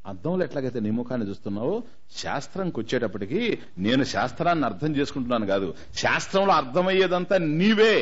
అర్థంలో ఎట్లాగైతే నీ ముఖాన్ని చూస్తున్నావో శాస్త్రంకి వచ్చేటప్పటికి నేను శాస్త్రాన్ని అర్థం చేసుకుంటున్నాను కాదు శాస్త్రంలో అర్థమయ్యేదంతా నీవే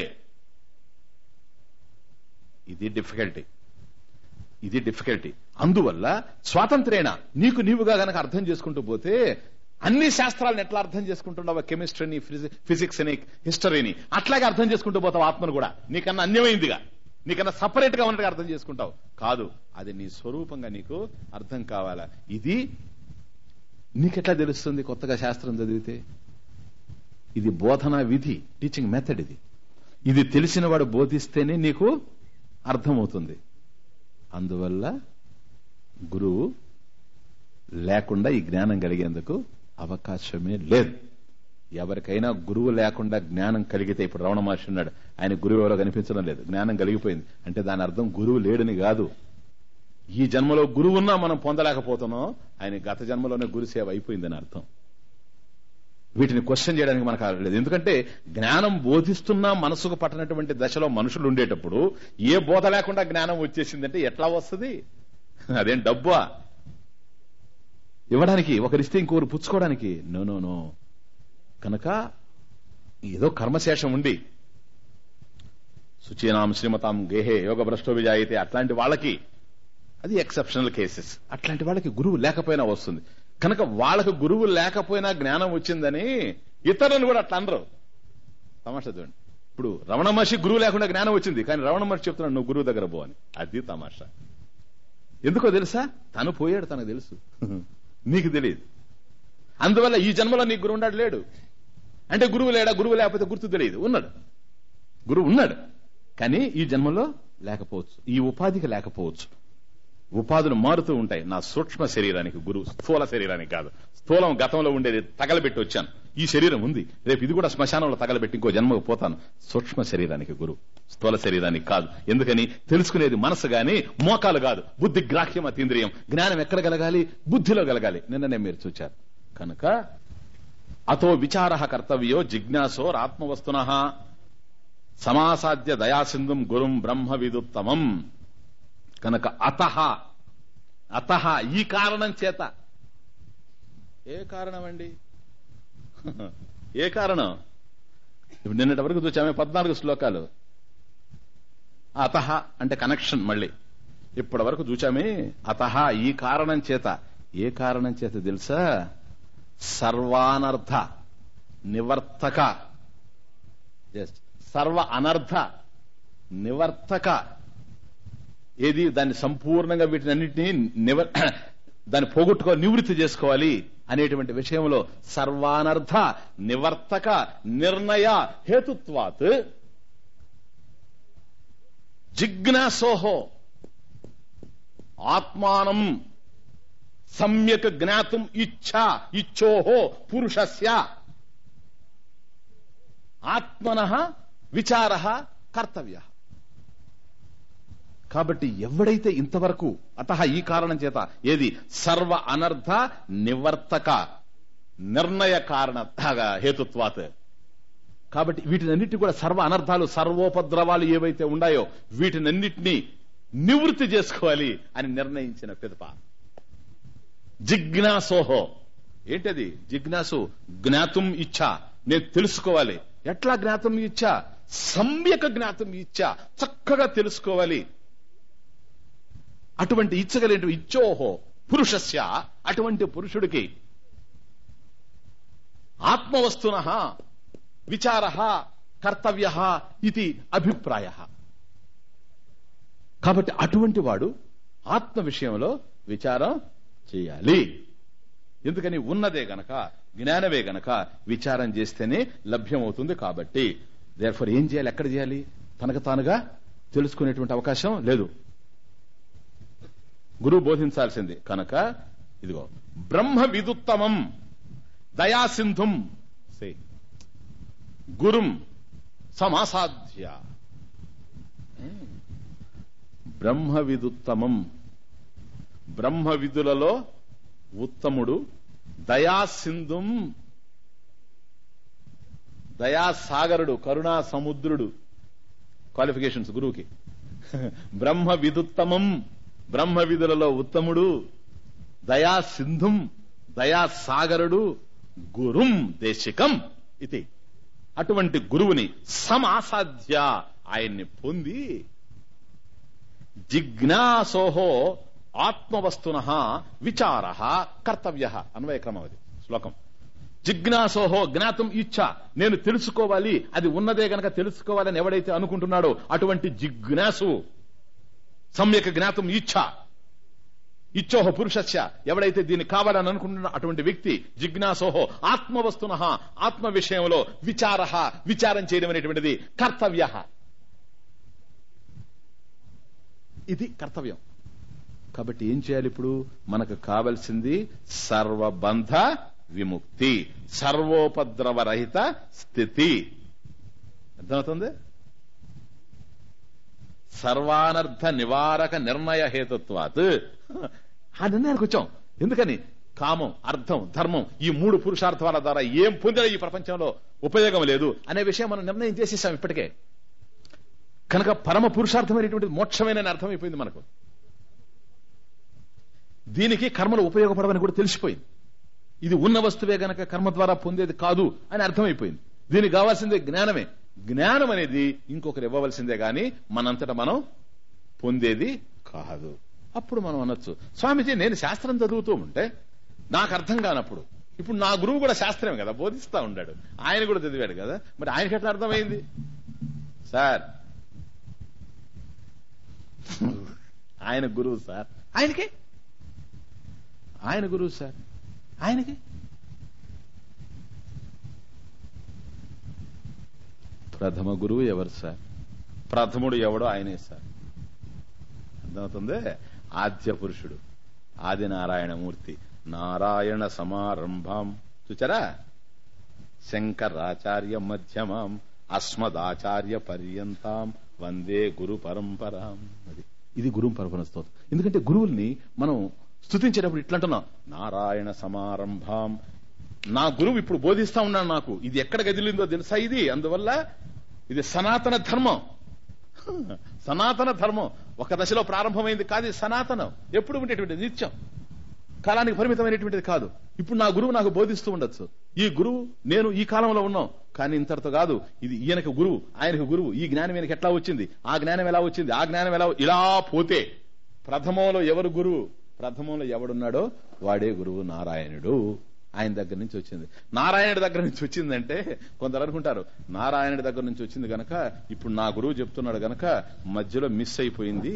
ఇది డిఫికల్టీ ఇది డిఫికల్టీ అందువల్ల స్వాతంత్రేణ నీకు నీవుగా గనక అర్థం చేసుకుంటూ పోతే అన్ని శాస్త్రాలను ఎట్లా అర్థం చేసుకుంటున్నావు కెమిస్ట్రీని ఫిజిక్స్ అని హిస్టరీని అట్లాగే అర్థం చేసుకుంటూ పోతావు ఆత్మను కూడా నీకన్నా అన్యమైందిగా నీకన్నా సపరేట్ గా ఉన్నట్టుగా అర్థం చేసుకుంటావు కాదు అది నీ స్వరూపంగా నీకు అర్థం కావాలా ఇది నీకెట్లా తెలుస్తుంది కొత్తగా శాస్త్రం చదివితే ఇది బోధనా విధి టీచింగ్ మెథడ్ ఇది ఇది తెలిసిన వాడు బోధిస్తేనే నీకు అర్థమవుతుంది అందువల్ల గురువు లేకుండా ఈ జ్ఞానం కలిగేందుకు అవకాశమే లేదు ఎవరికైనా గురువు లేకుండా జ్ఞానం కలిగితే ఇప్పుడు రమణ మహర్షి ఉన్నాడు ఆయన గురువు ఎవరో కనిపించడం లేదు జ్ఞానం కలిగిపోయింది అంటే దాని అర్థం గురువు లేడని కాదు ఈ జన్మలో గురువు ఉన్నా మనం పొందలేకపోతున్నాం ఆయన గత జన్మలోనే గురు సేవ అయిపోయిందని అర్థం వీటిని క్వశ్చన్ చేయడానికి మనకు లేదు ఎందుకంటే జ్ఞానం బోధిస్తున్నా మనసుకు పట్టనటువంటి దశలో మనుషులు ఉండేటప్పుడు ఏ బోధ లేకుండా జ్ఞానం వచ్చేసిందంటే ఎట్లా వస్తుంది అదేం డబ్బా ఇవ్వడానికి ఒకరిస్తే ఇంకొకరు పుచ్చుకోవడానికి నో నో నో కనుక ఏదో కర్మశేషం ఉండి శుచీనాం శ్రీమతాం గేహే యోగ భ్రష్టో విజాయితే అట్లాంటి వాళ్ళకి అది ఎక్సెప్షనల్ కేసెస్ అట్లాంటి వాళ్ళకి గురువు లేకపోయినా వస్తుంది కనుక వాళ్ళకు గురువు లేకపోయినా జ్ఞానం వచ్చిందని ఇతరులు కూడా అట్లా అనరు తమాషా చూడండి ఇప్పుడు రమణ మహర్షి గురువు లేకుండా జ్ఞానం వచ్చింది కానీ రమణ మహర్షి చెప్తున్నాడు నువ్వు గురువు దగ్గర పో అని అది తమాషా ఎందుకో తెలుసా తను పోయాడు తనకు తెలుసు నీకు తెలియదు అందువల్ల ఈ జన్మలో నీకు గురువు ఉన్నాడు లేడు అంటే గురువు లేడా గురువు లేకపోతే గుర్తు తెలియదు ఉన్నాడు గురువు ఉన్నాడు కానీ ఈ జన్మలో లేకపోవచ్చు ఈ ఉపాధికి లేకపోవచ్చు ఉపాధులు మారుతూ ఉంటాయి నా సూక్ష్మ శరీరానికి గురువు స్థూల శరీరానికి కాదు స్థూలం గతంలో ఉండేది తగలబెట్టి వచ్చాను ఈ శరీరం ఉంది రేపు ఇది కూడా శ్మశానంలో తగలబెట్టి ఇంకో జన్మకు పోతాను సూక్ష్మ శరీరానికి గురువు స్థూల శరీరానికి కాదు ఎందుకని తెలుసుకునేది మనసు గాని మోకాలు కాదు బుద్ధి గ్రాహ్యం అతీంద్రియం జ్ఞానం ఎక్కడ కలగాలి బుద్ధిలో కలగాలి నిన్ననే మీరు చూచారు కనుక అతో విచార కర్తవ్యో జిజ్ఞాసో ఆత్మవస్తున సమాసాద్య దయాసింధుం గురుం బ్రహ్మ విదుత్తమం కనుక అత అత ఈ కారణం చేత ఏ కారణం అండి ఏ కారణం ఇప్పుడు నిన్నటి వరకు చూచామే పద్నాలుగు శ్లోకాలు అత అంటే కనెక్షన్ మళ్ళీ ఇప్పటి వరకు చూచామే అత ఈ కారణం చేత ఏ కారణం చేత తెలుసా సర్వానర్థ నివర్తక జస్ట్ సర్వ అనర్థ నివర్తక ఏది దాన్ని సంపూర్ణంగా వీటినన్నింటినీ నివ దాన్ని పోగొట్టుకో నివృత్తి చేసుకోవాలి అనేటువంటి విషయంలో సర్వానర్థ నివర్తక నిర్ణయ హేతుత్వాత్ జిజ్ఞాసోహో ఆత్మానం సమ్యక్ జ్ఞాతుం ఇచ్చా ఇచ్చోహో పురుషస్య ఆత్మన విచార కర్తవ్య కాబట్టి ఎవడైతే ఇంతవరకు అత ఈ కారణం చేత ఏది సర్వ అనర్థ నివర్తక నిర్ణయ కారణ హేతుత్వాత్ కాబట్టి వీటినన్నిటి కూడా సర్వ అనర్థాలు సర్వోపద్రవాలు ఏవైతే ఉన్నాయో వీటినన్నిటినీ నివృత్తి చేసుకోవాలి అని నిర్ణయించిన పిదప జిజ్ఞాసోహో ఏంటది జిజ్ఞాసు జ్ఞాతం ఇచ్చా నేను తెలుసుకోవాలి ఎట్లా జ్ఞాతం ఇచ్చా సమ్యక జ్ఞాతం ఇచ్చా చక్కగా తెలుసుకోవాలి అటువంటి ఇచ్చగలేంటి ఇచ్చోహో పురుషస్య అటువంటి పురుషుడికి ఆత్మవస్తున విచార కర్తవ్య ఇది అభిప్రాయ కాబట్టి అటువంటి వాడు ఆత్మ విషయంలో విచారం చేయాలి ఎందుకని ఉన్నదే గనక జ్ఞానమే గనక విచారం చేస్తేనే లభ్యమవుతుంది కాబట్టి దేర్ఫర్ ఏం చేయాలి ఎక్కడ చేయాలి తనకు తానుగా తెలుసుకునేటువంటి అవకాశం లేదు గురువు బోధించాల్సింది కనుక ఇదిగో బ్రహ్మ విదుత్తమం దయాసింధుం సే గురుం సమాసాధ్య బ్రహ్మ విదుత్తమం బ్రహ్మ విధులలో ఉత్తముడు దయాసింధుం దయాసాగరుడు కరుణా సముద్రుడు క్వాలిఫికేషన్స్ గురువుకి బ్రహ్మ విదుత్తమం బ్రహ్మ విధులలో ఉత్తముడు దయా సింధుం దయా సాగరుడు గురుం దేశికం ఇది అటువంటి గురువుని సమాసాధ్య ఆయన్ని పొంది జిజ్ఞాసోహో ఆత్మవస్తున విచార కర్తవ్య అన్వయ క్రమం అది శ్లోకం జిజ్ఞాసోహో జ్ఞాతం ఇచ్చ నేను తెలుసుకోవాలి అది ఉన్నదే గనక తెలుసుకోవాలని ఎవడైతే అనుకుంటున్నాడో అటువంటి జిజ్ఞాసు సమ్యక్ జ్ఞాతం ఇచ్చ ఇచ్చోహ పురుషస్య ఎవడైతే దీన్ని కావాలని అనుకుంటున్న అటువంటి వ్యక్తి జిజ్ఞాసోహో ఆత్మవస్తున ఆత్మ విషయంలో విచార విచారం చేయడం అనేటువంటిది కర్తవ్య ఇది కర్తవ్యం కాబట్టి ఏం చేయాలి ఇప్పుడు మనకు కావలసింది సర్వబంధ విముక్తి సర్వోపద్రవరహిత స్థితి అర్థమవుతుంది సర్వానర్థ నివారక నిర్ణయ హేతుత్వాత్ ఆ నిర్ణయానికి వచ్చాం ఎందుకని కామం అర్థం ధర్మం ఈ మూడు పురుషార్థాల ద్వారా ఏం పొందిన ఈ ప్రపంచంలో ఉపయోగం లేదు అనే విషయం మనం నిర్ణయం చేసేసాం ఇప్పటికే కనుక పరమ పురుషార్థమైనటువంటి మోక్షమైన అర్థమైపోయింది మనకు దీనికి కర్మలు ఉపయోగపడవని కూడా తెలిసిపోయింది ఇది ఉన్న వస్తువే గనక కర్మ ద్వారా పొందేది కాదు అని అర్థమైపోయింది దీనికి కావాల్సిందే జ్ఞానమే జ్ఞానం అనేది ఇంకొకరు ఇవ్వవలసిందే గాని మనంతటా మనం పొందేది కాదు అప్పుడు మనం అనొచ్చు స్వామిజీ నేను శాస్త్రం చదువుతూ ఉంటే నాకు అర్థం కానప్పుడు ఇప్పుడు నా గురువు కూడా శాస్త్రమే కదా బోధిస్తా ఉన్నాడు ఆయన కూడా చదివాడు కదా మరి ఆయనకి ఎట్లా అర్థమైంది సార్ ఆయన గురువు సార్ ఆయనకి ఆయన గురువు సార్ ఆయనకి ప్రథమ గురువు ఎవరు సార్ ప్రథముడు ఎవడో ఆయనే సార్ అర్థమవుతుంది ఆద్య పురుషుడు ఆది నారాయణమూర్తి నారాయణ సమారంభం చూచారా శంకరాచార్య మధ్యమాం అస్మదాచార్య పర్యంతాం వందే గురు పరంపరాం అది ఇది గురు పరంపర స్తోత్రం ఎందుకంటే గురువుల్ని మనం స్థుతించేటప్పుడు ఇట్లా అంటున్నాం నారాయణ సమారంభం నా గురువు ఇప్పుడు బోధిస్తా ఉన్నాడు నాకు ఇది ఎక్కడ గదిలిందో తెలుసా ఇది అందువల్ల ఇది సనాతన ధర్మం సనాతన ధర్మం ఒక దశలో ప్రారంభమైంది కాదు ఇది సనాతనం ఎప్పుడు ఉండేటువంటిది నిత్యం కాలానికి పరిమితమైనటువంటిది కాదు ఇప్పుడు నా గురువు నాకు బోధిస్తూ ఉండొచ్చు ఈ గురువు నేను ఈ కాలంలో ఉన్నాం కానీ ఇంతటితో కాదు ఇది ఈయనకు గురువు ఆయనకు గురువు ఈ జ్ఞానం ఈయనకి ఎట్లా వచ్చింది ఆ జ్ఞానం ఎలా వచ్చింది ఆ జ్ఞానం ఎలా ఇలా పోతే ప్రథమంలో ఎవరు గురువు ప్రథమంలో ఎవడున్నాడో వాడే గురువు నారాయణుడు ఆయన దగ్గర నుంచి వచ్చింది నారాయణుడి దగ్గర నుంచి వచ్చిందంటే కొందరు అనుకుంటారు నారాయణుడి దగ్గర నుంచి వచ్చింది గనక ఇప్పుడు నా గురువు చెప్తున్నాడు గనక మధ్యలో మిస్ అయిపోయింది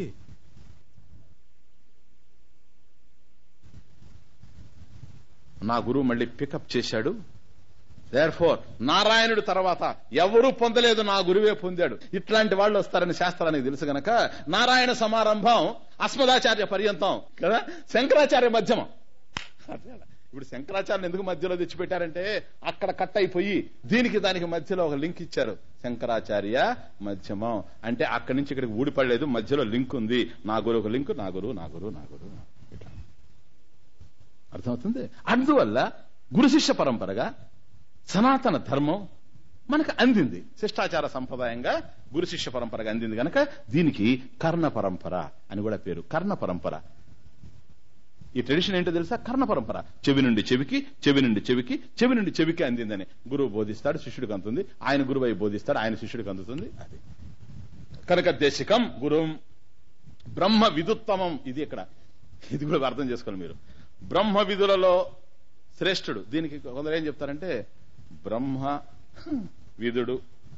నా గురువు మళ్ళీ పికప్ చేశాడు దేర్ ఫోర్ నారాయణుడు తర్వాత ఎవరూ పొందలేదు నా గురువే పొందాడు ఇట్లాంటి వాళ్ళు వస్తారని శాస్త్రానికి తెలుసు గనక నారాయణ సమారంభం అస్మదాచార్య పర్యంతం కదా శంకరాచార్య మధ్యమం ఇప్పుడు శంకరాచార్యం ఎందుకు మధ్యలో తెచ్చిపెట్టారంటే అక్కడ కట్ అయిపోయి దీనికి దానికి మధ్యలో ఒక లింక్ ఇచ్చారు శంకరాచార్య మధ్యమం అంటే అక్కడి నుంచి ఇక్కడికి ఊడిపడలేదు మధ్యలో లింక్ ఉంది నా గురువు ఒక లింక్ నా గురువు నా గురువు నా గురువు ఇట్లా అర్థమవుతుంది అందువల్ల గురు శిష్య పరంపరగా సనాతన ధర్మం మనకు అందింది శిష్టాచార సంప్రదాయంగా గురు శిష్య పరంపరగా అందింది గనక దీనికి కర్ణ పరంపర అని కూడా పేరు కర్ణ పరంపర ఈ ట్రెడిషన్ ఏంటో తెలుసా కర్ణ పరంపర చెవి నుండి చెవికి చెవి నుండి చెవికి చెవి నుండి చెవికి అందిందని గురువు బోధిస్తాడు శిష్యుడికి అందుతుంది ఆయన గురువు అయి బోధిస్తాడు ఆయన శిష్యుడికి అందుతుంది అది కనుక దేశికం గురు బ్రహ్మ విదుత్తమం ఇది ఇక్కడ ఇది కూడా అర్థం చేసుకోవాలి మీరు బ్రహ్మ విధులలో శ్రేష్ఠుడు దీనికి కొందరు ఏం చెప్తారంటే బ్రహ్మ విదుడు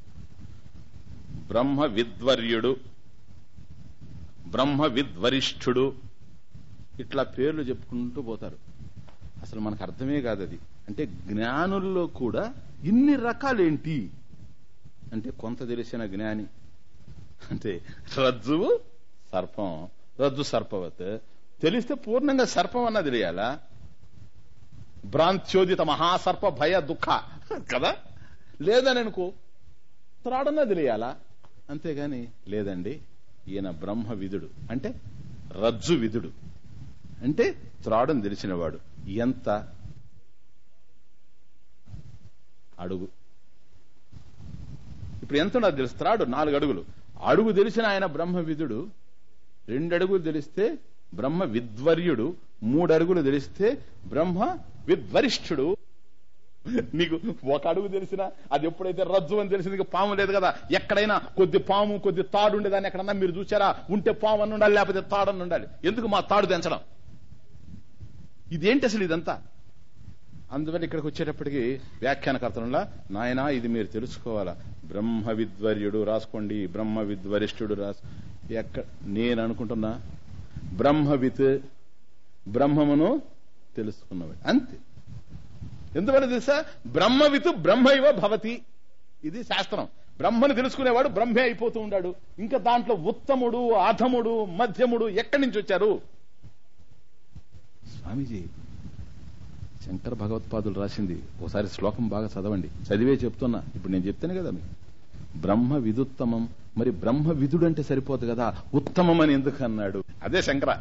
బ్రహ్మ విద్వర్యుడు బ్రహ్మ విద్వరిష్ఠుడు ఇట్లా పేర్లు చెప్పుకుంటూ పోతారు అసలు మనకు అర్థమే కాదు అది అంటే జ్ఞానుల్లో కూడా ఇన్ని రకాలేంటి అంటే కొంత తెలిసిన జ్ఞాని అంటే రజ్జువు సర్పం రజ్జు సర్పవత్ తెలిస్తే పూర్ణంగా సర్పం అన్న తెలియాలా భ్రాంత్యోదిత మహాసర్ప భయ దుఃఖ కదా లేదని అనుకో త్రాడన్నా తెలియాలా అంతేగాని లేదండి ఈయన బ్రహ్మ విధుడు అంటే రజ్జు విధుడు అంటే త్రాడని తెలిసినవాడు ఎంత అడుగు ఇప్పుడు ఎంత నాకు తెలుసు త్రాడు నాలుగు అడుగులు అడుగు తెలిసిన ఆయన బ్రహ్మ విధుడు రెండు అడుగులు తెలిస్తే బ్రహ్మ విద్వర్యుడు మూడు అడుగులు తెలిస్తే బ్రహ్మ విద్వరిష్ఠుడు నీకు ఒక అడుగు తెలిసినా అది ఎప్పుడైతే రజ్జు అని తెలిసింది ఇక పాము లేదు కదా ఎక్కడైనా కొద్ది పాము కొద్ది తాడు ఉండేదాన్ని ఎక్కడన్నా మీరు చూసారా ఉంటే పాము అని ఉండాలి లేకపోతే తాడు అని ఉండాలి ఎందుకు మా తాడు తెంచడం ఇదేంటి అసలు ఇదంతా అందువల్ల ఇక్కడికి వచ్చేటప్పటికి వ్యాఖ్యానకర్తనులా నాయనా ఇది మీరు తెలుసుకోవాలా బ్రహ్మ విద్వర్యుడు రాసుకోండి బ్రహ్మ విద్వరిష్ఠుడు రాసు ఎక్కడ నేను అనుకుంటున్నా బ్రహ్మవిత్ బ్రహ్మమును తెలుసుకున్నవాడు అంతే ఎందువల్ల తెలుసా బ్రహ్మవిత్ బ్రహ్మైవ భవతి ఇది శాస్త్రం బ్రహ్మను తెలుసుకునేవాడు బ్రహ్మే అయిపోతూ ఉన్నాడు ఇంకా దాంట్లో ఉత్తముడు అధముడు మధ్యముడు ఎక్కడి నుంచి వచ్చారు స్వామీజీ శంకర భగవత్పాదులు రాసింది ఒకసారి శ్లోకం బాగా చదవండి చదివే చెప్తున్నా ఇప్పుడు నేను చెప్తాను కదా మీకు బ్రహ్మ విదుత్తమం మరి బ్రహ్మ విధుడు అంటే సరిపోదు కదా ఉత్తమం అని ఎందుకు అన్నాడు అదే శంకర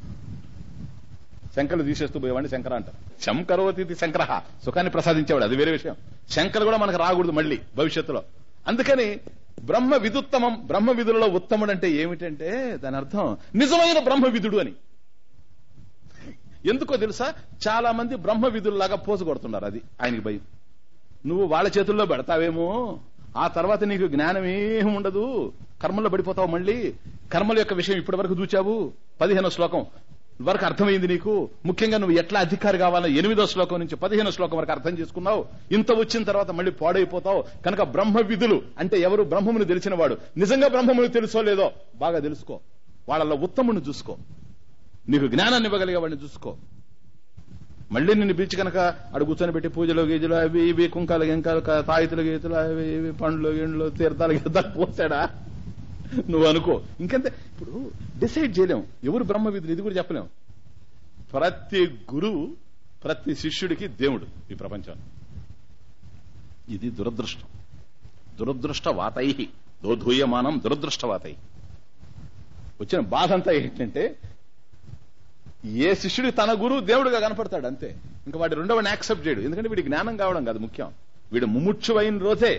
శంకర్లు తీసేస్తూ పోయేవాడిని శంకర అంటారు శంకరోతి శంకర సుఖాన్ని ప్రసాదించేవాడు అది వేరే విషయం శంకర్ కూడా మనకు రాకూడదు మళ్ళీ భవిష్యత్తులో అందుకని బ్రహ్మ విదుత్తమం బ్రహ్మ విధులలో ఉత్తముడు అంటే ఏమిటంటే దాని అర్థం నిజమైన బ్రహ్మ విధుడు అని ఎందుకో తెలుసా చాలా మంది బ్రహ్మ విధుల్లాగా పోసు కొడుతున్నారు అది ఆయనకి భయం నువ్వు వాళ్ళ చేతుల్లో పెడతావేమో ఆ తర్వాత నీకు జ్ఞానం ఏం ఉండదు కర్మల్లో పడిపోతావు మళ్ళీ కర్మల యొక్క విషయం ఇప్పటి వరకు చూచావు పదిహేనో శ్లోకం వరకు అర్థమైంది నీకు ముఖ్యంగా నువ్వు ఎట్లా అధికారి కావాలో ఎనిమిదో శ్లోకం నుంచి పదిహేనో శ్లోకం వరకు అర్థం చేసుకున్నావు ఇంత వచ్చిన తర్వాత మళ్ళీ పాడైపోతావు కనుక బ్రహ్మ విధులు అంటే ఎవరు బ్రహ్మమును తెలిసిన వాడు నిజంగా బ్రహ్మమును తెలుసో లేదో బాగా తెలుసుకో వాళ్ళలో ఉత్తముని చూసుకో నీకు జ్ఞానాన్ని ఇవ్వగలిగే వాడిని చూసుకో మళ్ళీ నిన్ను పిలిచి కనుక అడు కూర్చొని పెట్టి పూజలు గీజలు అవి ఇవి కుంకాలు గింకాలు క- తాయితులు గీతులు అవి ఇవి పండ్లు గిండ్లు తీర్థాలు గీతాలు పోసాడా నువ్వు అనుకో ఇంకంతే ఇప్పుడు డిసైడ్ చేయలేం ఎవరు బ్రహ్మ విధులు ఇది కూడా చెప్పలేం ప్రతి గురువు ప్రతి శిష్యుడికి దేవుడు ఈ ప్రపంచం ఇది దురదృష్టం దురదృష్ట వాతై దోధూయమానం దురదృష్ట వాతై వచ్చిన బాధ అంతా ఏంటంటే ఏ శిష్యుడి తన గురువు దేవుడుగా కనపడతాడు అంతే ఇంకా వాడి రెండవని యాక్సెప్ట్ చేయడు ఎందుకంటే వీడి జ్ఞానం కావడం కాదు ముఖ్యం వీడు ముముక్షువైన రోజే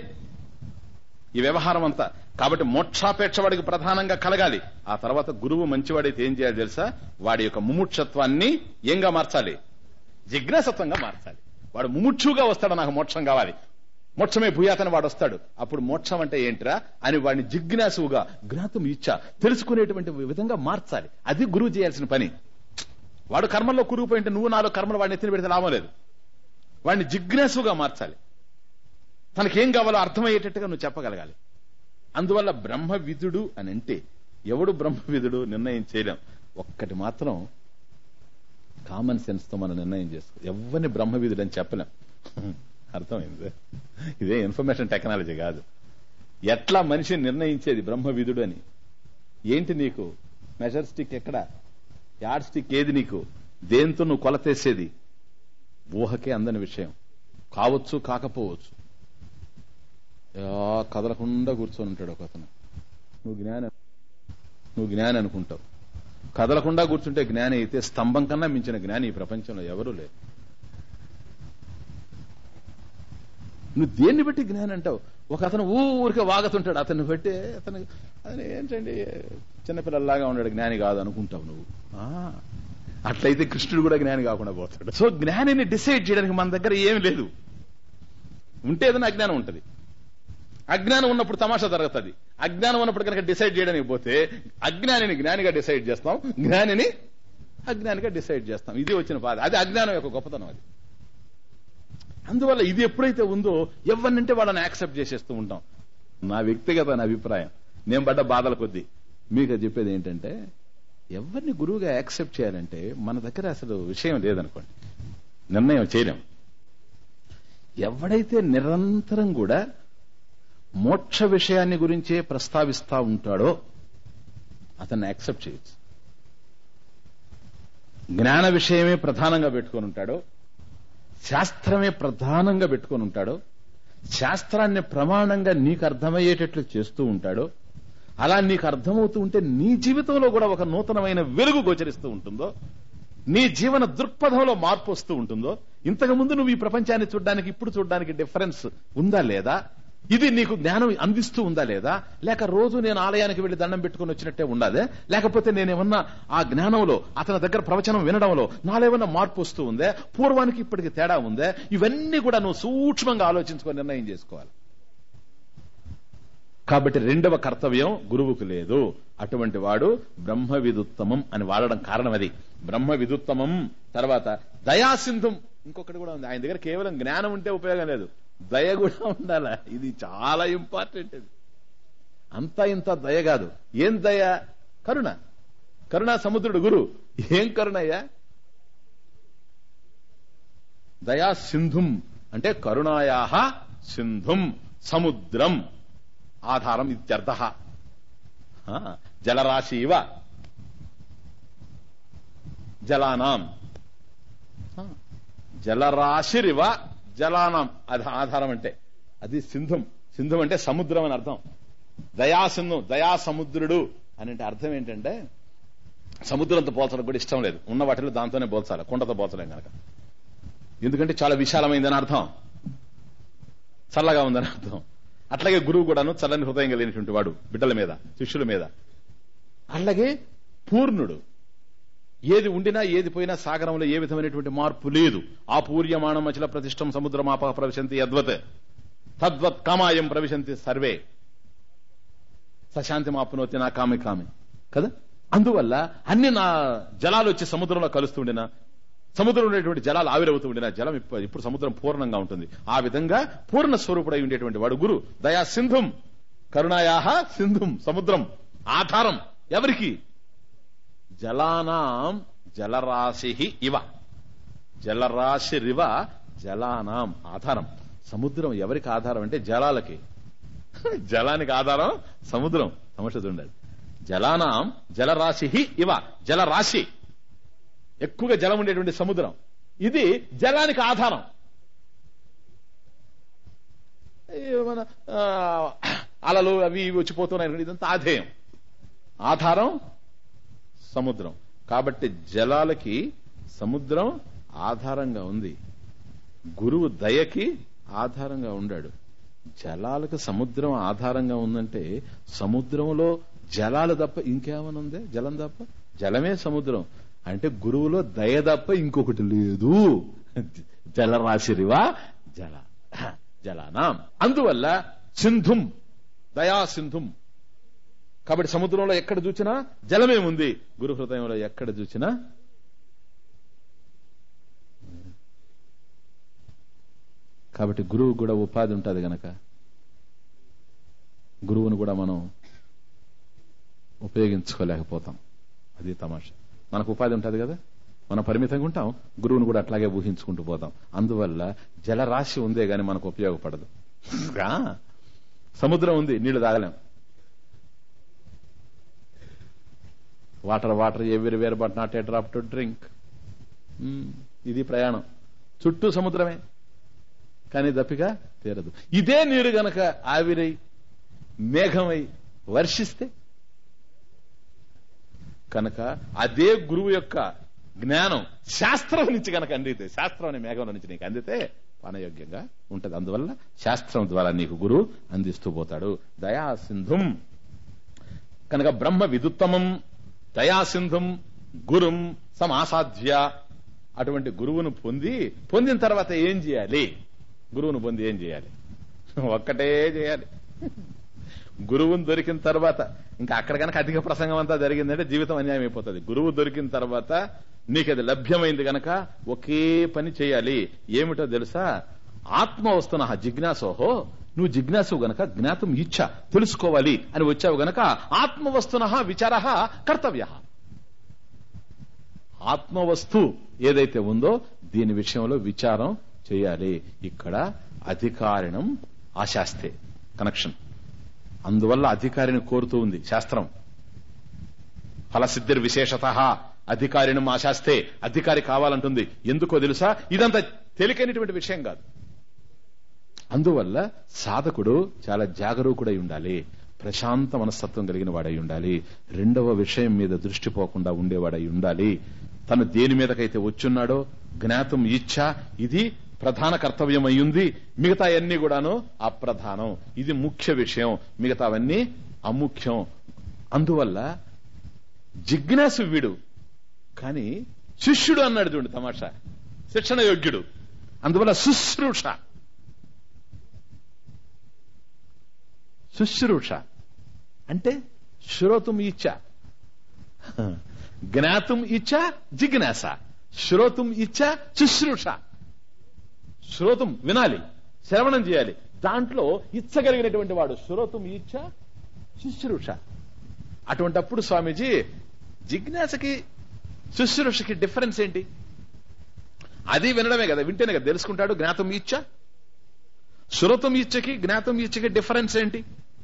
ఈ వ్యవహారం అంతా కాబట్టి మోక్షాపేక్ష వాడికి ప్రధానంగా కలగాలి ఆ తర్వాత గురువు మంచివాడైతే ఏం చేయాలి తెలుసా వాడి యొక్క ముముక్షత్వాన్ని ఏంగా మార్చాలి జిజ్ఞాసత్వంగా మార్చాలి వాడు ముముక్షుగా వస్తాడు నాకు మోక్షం కావాలి మోక్షమే భూయాతని వాడు వస్తాడు అప్పుడు మోక్షం అంటే ఏంటిరా అని వాడిని జిజ్ఞాసుగా జ్ఞాతం ఇచ్చా తెలుసుకునేటువంటి విధంగా మార్చాలి అది గురువు చేయాల్సిన పని వాడు కర్మల్లో కురిగిపోయింటే నువ్వు నాలో కర్మలు వాడిని ఎత్తిన పెడితే లాభం లేదు వాడిని జిజ్ఞాసుగా మార్చాలి తనకేం కావాలో అర్థమయ్యేటట్టుగా నువ్వు చెప్పగలగాలి అందువల్ల బ్రహ్మ విధుడు అని అంటే ఎవడు బ్రహ్మ విధుడు నిర్ణయం చేయలేం ఒక్కటి మాత్రం కామన్ సెన్స్ తో మనం నిర్ణయం చేసుకో ఎవరిని బ్రహ్మ విధుడు అని చెప్పలేం అర్థమైంది ఇదే ఇన్ఫర్మేషన్ టెక్నాలజీ కాదు ఎట్లా మనిషిని నిర్ణయించేది బ్రహ్మ విధుడు అని ఏంటి నీకు మెజర్ స్టిక్ ఎక్కడ యాడ్ స్టిక్ ఏది నీకు దేంతో నువ్వు కొలతేసేది ఊహకే అందని విషయం కావచ్చు కాకపోవచ్చు యా, కదలకుండా కూర్చొని ఉంటాడు ఒక అతను నువ్వు జ్ఞాని నువ్వు జ్ఞాని అనుకుంటావు కదలకుండా కూర్చుంటే జ్ఞాని అయితే స్తంభం కన్నా మించిన జ్ఞాని ఈ ప్రపంచంలో ఎవరూ లేరు నువ్వు దేన్ని బట్టి జ్ఞాని అంటావు ఒక అతను ఊరికే వాగుతుంటాడు అతన్ని బట్టి అతను అతను ఏంటండి చిన్నపిల్లల్లాగా ఉన్నాడు జ్ఞాని కాదు అనుకుంటావు నువ్వు ఆ, అట్లయితే కృష్ణుడు కూడా జ్ఞాని కాకుండా పోతాడు సో జ్ఞానిని డిసైడ్ చేయడానికి మన దగ్గర ఏమి లేదు ఉంటే ఏదైనా అజ్ఞానం ఉంటది అజ్ఞానం ఉన్నప్పుడు తమాషా జరుగుతుంది అజ్ఞానం ఉన్నప్పుడు కనుక డిసైడ్ చేయడానికి పోతే అజ్ఞానిని జ్ఞానిగా డిసైడ్ చేస్తాం జ్ఞానిని అజ్ఞానిగా డిసైడ్ చేస్తాం ఇది వచ్చిన బాధ అది అజ్ఞానం యొక్క గొప్పతనం అది అందువల్ల ఇది ఎప్పుడైతే ఉందో ఎవరినంటే వాళ్ళని యాక్సెప్ట్ చేసేస్తూ ఉంటాం నా వ్యక్తిగత అభిప్రాయం నేను పడ్డ బాధల కొద్దీ మీకు అది చెప్పేది ఏంటంటే ఎవరిని గురువుగా యాక్సెప్ట్ చేయాలంటే మన దగ్గర అసలు విషయం లేదనుకోండి నిర్ణయం చేయలేం ఎవడైతే నిరంతరం కూడా మోక్ష విషయాన్ని గురించే ప్రస్తావిస్తా ఉంటాడో అతన్ని యాక్సెప్ట్ చేయొచ్చు జ్ఞాన విషయమే ప్రధానంగా పెట్టుకొని ఉంటాడో శాస్త్రమే ప్రధానంగా పెట్టుకొని ఉంటాడో శాస్త్రాన్ని ప్రమాణంగా నీకు అర్థమయ్యేటట్లు చేస్తూ ఉంటాడో అలా నీకు అర్థమవుతూ ఉంటే నీ జీవితంలో కూడా ఒక నూతనమైన వెలుగు గోచరిస్తూ ఉంటుందో నీ జీవన దృక్పథంలో మార్పు వస్తూ ఉంటుందో ఇంతకు ముందు నువ్వు ఈ ప్రపంచాన్ని చూడడానికి ఇప్పుడు చూడడానికి డిఫరెన్స్ ఉందా లేదా ఇది నీకు జ్ఞానం అందిస్తూ ఉందా లేదా లేక రోజు నేను ఆలయానికి వెళ్లి దండం పెట్టుకుని వచ్చినట్టే ఉండాదే లేకపోతే నేనేమన్నా ఆ జ్ఞానంలో అతని దగ్గర ప్రవచనం వినడంలో నాలేమన్నా మార్పు వస్తూ ఉందే పూర్వానికి ఇప్పటికి తేడా ఉందే ఇవన్నీ కూడా నువ్వు సూక్ష్మంగా ఆలోచించుకొని నిర్ణయం చేసుకోవాలి కాబట్టి రెండవ కర్తవ్యం గురువుకు లేదు అటువంటి వాడు బ్రహ్మ విదుత్తమం అని వాడడం కారణం అది బ్రహ్మ విదుత్తమం తర్వాత దయాసింధం ఇంకొకటి కూడా ఉంది ఆయన దగ్గర కేవలం జ్ఞానం ఉంటే ఉపయోగం లేదు దయ కూడా ఉండాల ఇది చాలా ఇంపార్టెంట్ ఇది అంతా ఇంత దయ కాదు ఏం దయ కరుణ కరుణా సముద్రుడు గురు ఏం కరుణయ్యా దయా సింధుం అంటే కరుణాయాహ సింధుం సముద్రం ఆధారం ఇత్యర్థ ఆ, జలరాశి ఇవ జలానాం ఆ, జలరాశిరివ జలానాం అది ఆధారం అంటే అది సింధుం సింధుం అంటే సముద్రం అని అర్థం దయా సింధు దయా సముద్రుడు అని అంటే అర్థం ఏంటంటే సముద్రంతో పోల్చడం కూడా ఇష్టం లేదు ఉన్న వాటిలో దాంతోనే పోల్చాలి కొండతో పోల్చలేం కనుక ఎందుకంటే చాలా విశాలమైందని అర్థం చల్లగా ఉందని అర్థం అట్లాగే గురువు కూడాను చల్లని హృదయం కలిగినటువంటి వాడు బిడ్డల మీద శిష్యుల మీద అలాగే పూర్ణుడు ఏది ఉండినా ఏది పోయినా సాగరంలో ఏ విధమైనటువంటి మార్పు లేదు ఆ పూర్యమాణం అచల ప్రతిష్టం సముద్రమాప ప్రవిశంతి యద్వత్ తద్వత్ కామాయం ప్రవిశంతి సర్వే సశాంతి మాపునోతి నా కామి కామి కదా అందువల్ల అన్ని నా జలాలు వచ్చి సముద్రంలో కలుస్తుండినా సముద్రంలో ఉండేటువంటి జలాలు ఆవిరవుతూ ఉండిన జలం ఇప్ప- ఇప్పుడు సముద్రం పూర్ణంగా ఉంటుంది ఆ విధంగా పూర్ణ స్వరూపుడై ఉండేటువంటి వాడు గురు దయా సింధుం కరుణాయాహ సింధుం సముద్రం ఆధారం ఎవరికి జలానాం జలరాశి ఇవ జలరాశిరివ జలానాం ఆధారం సముద్రం ఎవరికి ఆధారం అంటే జలాలకి జలానికి ఆధారం సముద్రం సమస్య ఉండదు జలానాం జలరాశి ఇవ జలరాశి ఎక్కువగా జలం ఉండేటువంటి సముద్రం ఇది జలానికి ఆధారం ఈ మన ఆ, అలలు అవి ఇవి వచ్చిపోతున్నాయి ఇదంతా ఆధేయం ఆధారం సముద్రం కాబట్టి జలాలకి సముద్రం ఆధారంగా ఉంది గురువు దయకి ఆధారంగా ఉండాడు జలాలకు సముద్రం ఆధారంగా ఉందంటే సముద్రంలో జలాలు తప్ప ఇంకేమైనా ఉందే జలం తప్ప జలమే సముద్రం అంటే గురువులో దయ తప్ప ఇంకొకటి లేదు జలరాశిరివా జల జలానాం అందువల్ల సింధుం దయా సింధుం కాబట్టి సముద్రంలో ఎక్కడ చూసినా జలమే ఉంది గురు హృదయంలో ఎక్కడ చూసినా కాబట్టి గురువు కూడా ఉపాధి ఉంటుంది గనక గురువును కూడా మనం ఉపయోగించుకోలేకపోతాం అది తమాషా మనకు ఉపాధి ఉంటుంది కదా మనం పరిమితంగా ఉంటాం గురువును కూడా అట్లాగే ఊహించుకుంటూ పోతాం అందువల్ల జలరాశి ఉందే గాని మనకు ఉపయోగపడదు ఆ, సముద్రం ఉంది నీళ్లు తాగలేం water water everywhere but not a drop to drink ఇది ప్రయాణం చుట్టూ సముద్రమే కానీ దప్పిక తీరదు ఇదే నీరు గనక ఆవిరై మేఘమై వర్షిస్తే కనుక అదే గురువు యొక్క జ్ఞానం శాస్త్రం నుంచి కనుక అందితే శాస్త్రం అనే మేఘంలో నుంచి నీకు అందితే పానయోగ్యంగా ఉంటది అందువల్ల శాస్త్రం ద్వారా నీకు గురువు అందిస్తూ పోతాడు దయా సింధుం కనుక బ్రహ్మ విదుత్తమం దయాసింధుం గురుం సమాసాధ్య అటువంటి గురువును పొంది పొందిన తర్వాత ఏం చేయాలి గురువును పొంది ఏం చేయాలి ఒక్కటే చేయాలి గురువును దొరికిన తర్వాత ఇంకా అక్కడ కనుక అధిక ప్రసంగం అంతా జరిగిందంటే జీవితం అన్యాయం అయిపోతుంది గురువు దొరికిన తర్వాత నీకు అది లభ్యమైంది గనక ఒకే పని చేయాలి ఏమిటో తెలుసా ఆత్మ వస్తున్న జిజ్ఞాసోహో నువ్వు జిజ్ఞాసు గనక జ్ఞాతం ఇచ్చ తెలుసుకోవాలి అని వచ్చావు గనక ఆత్మ వస్తున విచార కర్తవ్య ఆత్మవస్తు ఏదైతే ఉందో దీని విషయంలో విచారం చేయాలి ఇక్కడ అధికారిణం ఆశాస్తే కనెక్షన్ అందువల్ల అధికారిని కోరుతూ ఉంది శాస్త్రం ఫలసిద్ధిర్ విశేషత అధికారినం ఆశాస్తే అధికారి కావాలంటుంది ఎందుకో తెలుసా ఇదంతా తేలికైనటువంటి విషయం కాదు అందువల్ల సాధకుడు చాలా జాగరూకుడై ఉండాలి ప్రశాంత మనస్తత్వం కలిగిన వాడై ఉండాలి రెండవ విషయం మీద దృష్టి పోకుండా ఉండేవాడై ఉండాలి తను దేని మీదకైతే వచ్చున్నాడో జ్ఞాతం ఇచ్చ ఇది ప్రధాన కర్తవ్యం అయ్యింది మిగతా అన్ని కూడాను అప్రధానం ఇది ముఖ్య విషయం మిగతావన్నీ అముఖ్యం అందువల్ల జిజ్ఞాసు వీడు కానీ శిష్యుడు అన్నాడు చూడండి తమాషా శిక్షణ యోగ్యుడు అందువల్ల శుశ్రూష శుశ్రూష అంటే శ్రోతుం ఇచ్చ జ్ఞాతుం ఇచ్చ జిజ్ఞాస శ్రోతుం ఇచ్చ శుశ్రూష శ్రోతం వినాలి శ్రవణం చేయాలి దాంట్లో ఇచ్చగలిగినటువంటి వాడు శ్రోతం ఇచ్చ శుశ్రూష అటువంటప్పుడు స్వామీజీ జిజ్ఞాసకి శుశ్రూషకి డిఫరెన్స్ ఏంటి అది వినడమే కదా వింటేనే కదా తెలుసుకుంటాడు జ్ఞాతం ఇచ్చ శ్రోతం ఇచ్చకి జ్ఞాతం ఇచ్చకి డిఫరెన్స్ ఏంటి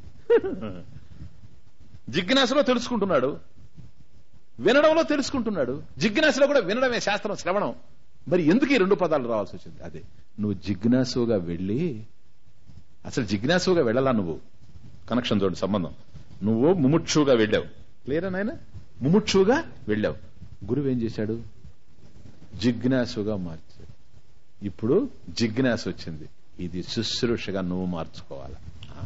జిజ్ఞాసలో తెలుసుకుంటున్నాడు వినడంలో తెలుసుకుంటున్నాడు జిజ్ఞాసలో కూడా వినడమే శాస్త్రం శ్రవణం మరి ఎందుకు ఈ రెండు పదాలు రావాల్సి వచ్చింది అదే నువ్వు జిజ్ఞాసుగా వెళ్ళి అసలు జిజ్ఞాసుగా వెళ్ళాలా నువ్వు కనెక్షన్ చూడండి సంబంధం నువ్వు ముముక్షుగా వెళ్ళావు క్లియరా నాయన ముముక్షుగా వెళ్ళావు గురువు ఏం చేశాడు జిజ్ఞాసుగా మార్చాడు ఇప్పుడు జిజ్ఞాస వచ్చింది ఇది శుశ్రూషగా నువ్వు మార్చుకోవాలి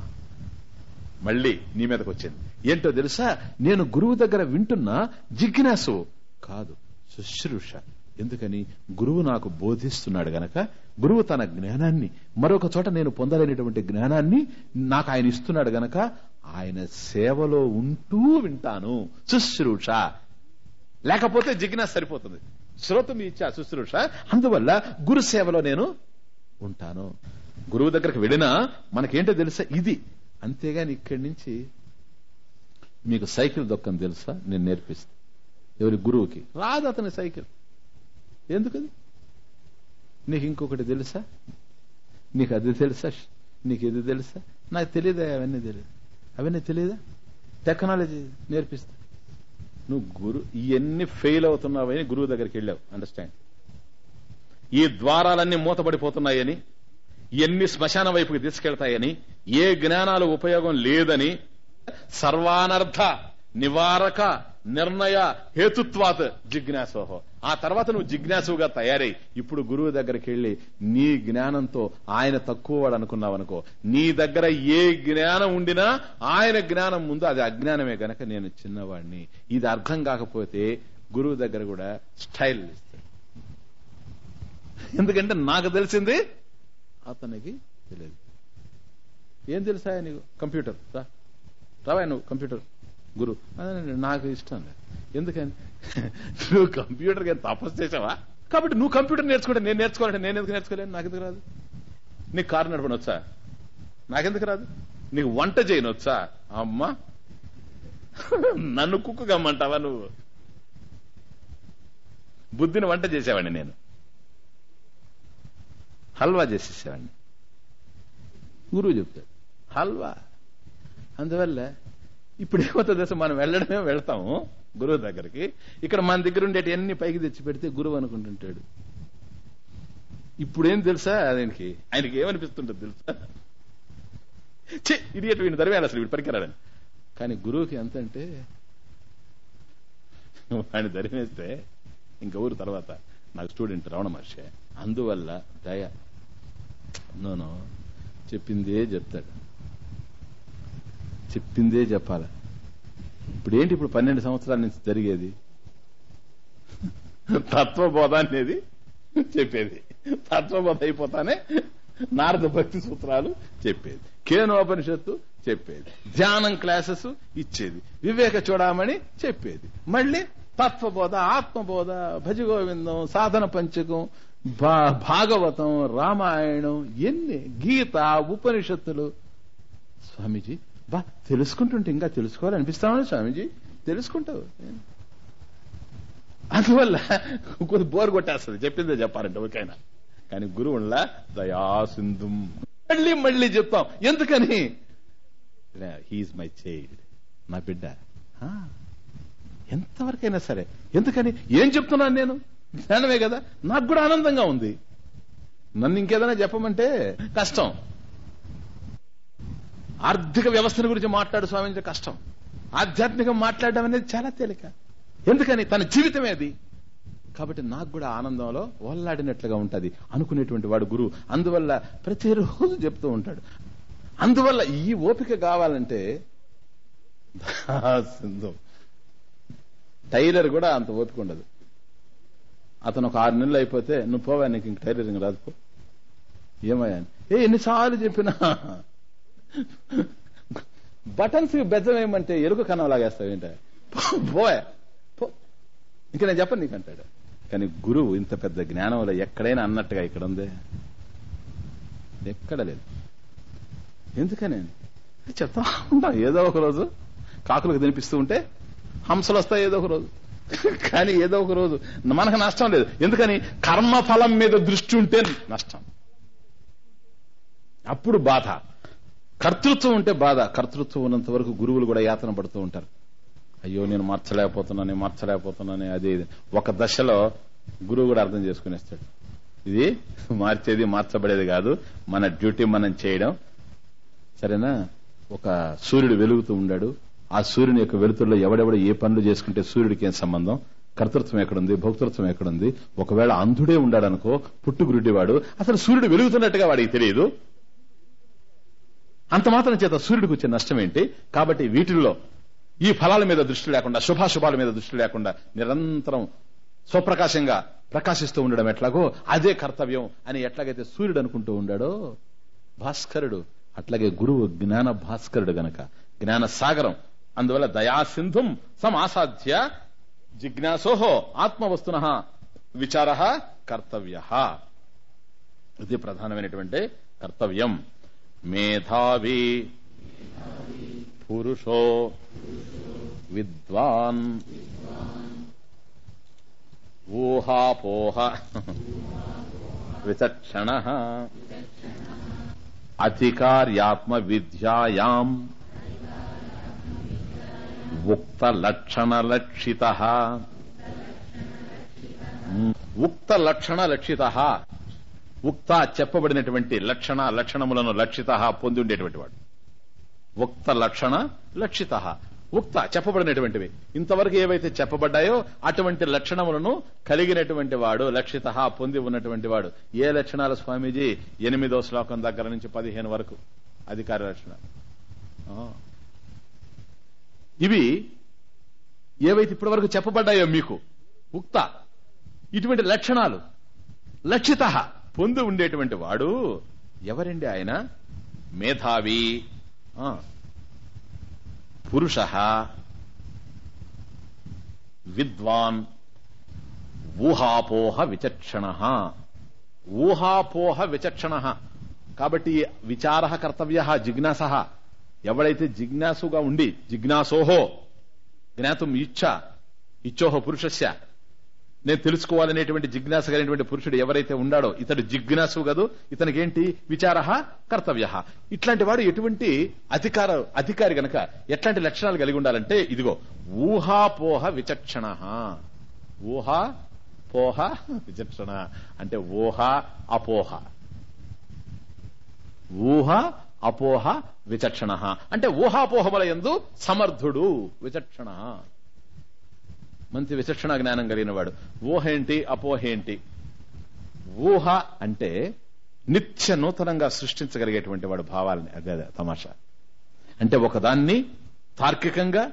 మళ్ళీ నీ మీదకి వచ్చింది ఏంటో తెలుసా నేను గురువు దగ్గర వింటున్నా జిజ్ఞాసు కాదు శుశ్రూష ఎందుకని గురువు నాకు బోధిస్తున్నాడు గనక గురువు తన జ్ఞానాన్ని మరొక చోట నేను పొందలేనటువంటి జ్ఞానాన్ని నాకు ఆయన ఇస్తున్నాడు గనక ఆయన సేవలో ఉంటూ వింటాను శుశ్రూష లేకపోతే జిజ్ఞాస సరిపోతుంది శ్రోతం ఇచ్చా శుశ్రూష అందువల్ల గురు సేవలో నేను ఉంటాను గురువు దగ్గరికి వెళ్ళినా మనకేంటో తెలుసా ఇది అంతేగాని ఇక్కడి నుంచి మీకు సైకిల్ దొక్కని తెలుసా నేను నేర్పిస్తా ఎవరి గురువుకి రాదు అతని సైకిల్ ఎందుకది నీకు ఇంకొకటి తెలుసా నీకు అది తెలుసా నీకు ఇది తెలుసా నాకు తెలియదా అవన్నీ తెలియదు అవన్నీ తెలియదా టెక్నాలజీ నేర్పిస్తా నువ్వు గురు ఇవన్నీ ఫెయిల్ అవుతున్నావని గురువు దగ్గరికి వెళ్ళావు అండర్స్టాండ్ ఈ ద్వారాలన్నీ మూతపడిపోతున్నాయని ఎన్ని శ్మశాన వైపుకి తీసుకెళ్తాయని ఏ జ్ఞానాలు ఉపయోగం లేదని సర్వానర్థ నివారక నిర్ణయ హేతుత్వాత్ జిజ్ఞాసోహో ఆ తర్వాత నువ్వు జిజ్ఞాసుగా తయారై ఇప్పుడు గురువు దగ్గరికి వెళ్ళి నీ జ్ఞానంతో ఆయన తక్కువ వాడు అనుకున్నావు అనుకో నీ దగ్గర ఏ జ్ఞానం ఉండినా ఆయన జ్ఞానం ముందు అది అజ్ఞానమే గనక నేను చిన్నవాడిని ఇది అర్థం కాకపోతే గురువు దగ్గర కూడా స్టైల్ ఇస్తాడు ఎందుకంటే నాకు తెలిసింది అతనికి తెలియదు ఏం తెలుసా నీకు కంప్యూటర్ రా రావా నువ్వు కంప్యూటర్ గురు అదే నాకు ఇష్టం లేదు ఎందుకని నువ్వు కంప్యూటర్ కానీ తపస్సు చేసావా కాబట్టి నువ్వు కంప్యూటర్ నేర్చుకుంటే నేను నేర్చుకోవాలంటే నేను ఎందుకు నేర్చుకోలేను నాకు ఎందుకు రాదు నీకు కారు నడపని వచ్చా నాకెందుకు రాదు నీకు వంట చేయను వచ్చా అమ్మా నన్ను కుక్కు గమ్మంటావా నువ్వు బుద్ధిని వంట చేసేవాడిని నేను హల్వా చేసేసేవాడిని గురువు చెప్తాడు హల్వా అందువల్ల ఇప్పుడు ఏమవుతుంది అసలు మనం వెళ్ళడమే వెళ్తాము గురువు దగ్గరికి ఇక్కడ మన దగ్గర ఉండేటి అన్ని పైకి తెచ్చి పెడితే గురువు అనుకుంటుంటాడు ఇప్పుడేం తెలుసా ఆయనకి ఆయనకి ఏమనిపిస్తుంటుంది తెలుసా ఛీ ఇడియట్ వీడిని తరివేయాలి అసలు వీడు పరికరాడని కానీ గురువుకి ఎంత అంటే వాడిని ధరిమేస్తే ఇంక ఊరు తర్వాత నాకు స్టూడెంట్ రమణ మహర్షి అందువల్ల దయ నోనో చెప్పిందే చెప్తాడు చెప్పిందే చెప్పాలి ఇప్పుడు ఏంటి ఇప్పుడు పన్నెండు సంవత్సరాల నుంచి జరిగేది తత్వబోధ అనేది చెప్పేది తత్వబోధ అయిపోతానే నారద భక్తి సూత్రాలు చెప్పేది కేనోపనిషత్తు చెప్పేది ధ్యానం క్లాసెస్ ఇచ్చేది వివేక చూడమని చెప్పేది మళ్ళీ తత్వబోధ ఆత్మబోధ భజగోవిందం సాధన పంచకం భా- భాగవతం రామాయణం ఎన్ని గీత ఉపనిషత్తులు స్వామీజీ బా తెలుసుకుంటుంటే ఇంకా తెలుసుకోవాలనిపిస్తామని స్వామీజీ తెలుసుకుంటావు అందువల్ల కొద్ది బోర్ కొట్టేస్తుంది చెప్పిందే చెప్పాలంటే ఓకేనా కానీ గురువుల్లా దయాసింధు మళ్ళీ మళ్ళీ చెప్తాం ఎందుకని హీఈస్ మై చైల్డ్ నా బిడ్డ ఆ, ఎంతవరకైనా సరే ఎందుకని ఏం చెప్తున్నాను నేను జ్ఞానమే కదా నాకు కూడా ఆనందంగా ఉంది నన్ను ఇంకేదైనా చెప్పమంటే కష్టం ఆర్థిక వ్యవస్థల గురించి మాట్లాడు స్వామి కష్టం ఆధ్యాత్మికం మాట్లాడడం అనేది చాలా తేలిక ఎందుకని తన జీవితమే అది కాబట్టి నాకు కూడా ఆనందంలో వల్లాడినట్లుగా ఉంటది అనుకునేటువంటి వాడు గురువు అందువల్ల ప్రతిరోజు చెప్తూ ఉంటాడు అందువల్ల ఈ ఓపిక కావాలంటే సింధు టైలర్ కూడా అంత ఓపిక ఉండదు అతను ఒక ఆరు నెలలు అయిపోతే నువ్వు పోవా నీకు ఇంక టైలరింగ్ రాదు పో ఏమయ్యా అని. ఏ ఎన్నిసార్లు చెప్పినా బటన్స్ బెజ్జం ఏమంటే ఎరుకు కన్నం లాగేస్తావేంట పోయా పో ఇంక నేను చెప్పను నీకు అంటాడు కానీ గురువు ఇంత పెద్ద జ్ఞానంలో ఎక్కడైనా అన్నట్టుగా ఇక్కడ ఉంది ఎక్కడ లేదు ఎందుకని చెప్తా ఉంటాం ఏదో ఒక రోజు కాకులకు తినిపిస్తూ ఉంటే హంసలు వస్తాయి ఏదో ఒక రోజు కానీ ఏదో ఒక రోజు మనకు నష్టం లేదు ఎందుకని కర్మఫలం మీద దృష్టి ఉంటే నష్టం అప్పుడు బాధ కర్తృత్వం ఉంటే బాధ కర్తృత్వం ఉన్నంత వరకు గురువులు కూడా యాతన పడుతూ ఉంటారు అయ్యో నేను మార్చలేకపోతున్నాను మార్చలేకపోతున్నాను అది ఇది. ఒక దశలో గురువు కూడా అర్థం చేసుకునేస్తాడు ఇది మార్చేది మార్చబడేది కాదు మన డ్యూటీ మనం చేయడం సరేనా ఒక సూర్యుడు వెలుగుతూ ఉన్నాడు ఆ సూర్యుని యొక్క వెలుతురులో ఎవడెవడు ఏ పనులు చేసుకుంటే సూర్యుడికి ఏం సంబంధం కర్తృత్వం ఎక్కడుంది భోక్తృత్వం ఎక్కడుంది ఒకవేళ అంధుడే ఉన్నాడనుకో పుట్టుగురుడ్డివాడు అసలు సూర్యుడు వెలుగుతున్నట్టుగా వాడికి తెలియదు అంత మాత్రం చేత సూర్యుడికి వచ్చే నష్టం ఏంటి కాబట్టి వీటిల్లో ఈ ఫలాల మీద దృష్టి లేకుండా శుభాశుభాల మీద దృష్టి లేకుండా నిరంతరం స్వప్రకాశంగా ప్రకాశిస్తూ ఉండడం ఎట్లాగో అదే కర్తవ్యం అని ఎట్లాగైతే సూర్యుడు అనుకుంటూ ఉండాడో భాస్కరుడు అట్లాగే గురువు జ్ఞాన భాస్కరుడు గనక జ్ఞాన సాగరం అందువల్ల దయాసింధుం సమాసాధ్య జిజ్ఞాసోహో ఆత్మవస్తున విచార కర్తవ్య ఇది ప్రధానమైనటువంటి కర్తవ్యం మేధావి పురుషో విద్వాన్ ఊహాపోహ విచక్షణ అధికార్యాత్మ విద్యాయాం ఉక్త లక్షణ లక్షిత ఉక్త లక్షణ లక్షిత ఉక్త చెప్పబడినటువంటి లక్షణ లక్షణములను లక్షిత పొంది ఉండేటువంటి వాడు ఉక్త లక్షణ లక్షిత ఉక్త చెప్పబడినటువంటివి ఇంతవరకు ఏవైతే చెప్పబడ్డాయో అటువంటి లక్షణములను కలిగినటువంటి వాడు లక్షిత పొంది ఉన్నటువంటి వాడు ఏ లక్షణాలు స్వామీజీ ఎనిమిదో శ్లోకం దగ్గర నుంచి పదిహేను వరకు అధికార లక్షణాలు ఆ. ఇవి ఏవైతే ఇప్పటి వరకు చెప్పబడ్డాయో మీకు ఉక్త ఇటువంటి లక్షణాలు లక్షిత పొంది ఉండేటువంటి వాడు ఎవరండి ఆయన మేధావి ఆ, పురుష విద్వాన్ ఊహాపోహ విచక్షణ ఊహాపోహ విచక్షణ కాబట్టి విచార కర్తవ్య జిజ్ఞాస ఎవడైతే జిజ్ఞాసుగా ఉండి జిజ్ఞాసోహో జ్ఞాతం ఇచ్చ ఇచ్చోహో పురుషస్య నేను తెలుసుకోవాలనేటువంటి జిజ్ఞాస కలిగినటువంటి పురుషుడు ఎవరైతే ఉన్నాడో ఇతడు జిజ్ఞాసు కదూ ఇతనికి ఏంటి విచార కర్తవ్య ఇట్లాంటి వాడు ఎటువంటి అధికార అధికారి గనక ఎట్లాంటి లక్షణాలు కలిగి ఉండాలంటే ఇదిగో ఊహాపోహ విచక్షణ ఊహా పోహ విచక్షణ అంటే ఊహ అపోహ ఊహ అపోహ విచక్షణ అంటే ఊహాపోహముల ఎందు సమర్థుడు విచక్షణ మంచి విచక్షణ జ్ఞానం కలిగిన వాడు ఊహ ఏంటి అపోహ ఏంటి ఊహ అంటే నిత్య నూతనంగా సృష్టించగలిగేటువంటి వాడు భావాలని అదే అదే తమాషా అంటే ఒకదాన్ని తార్కికంగా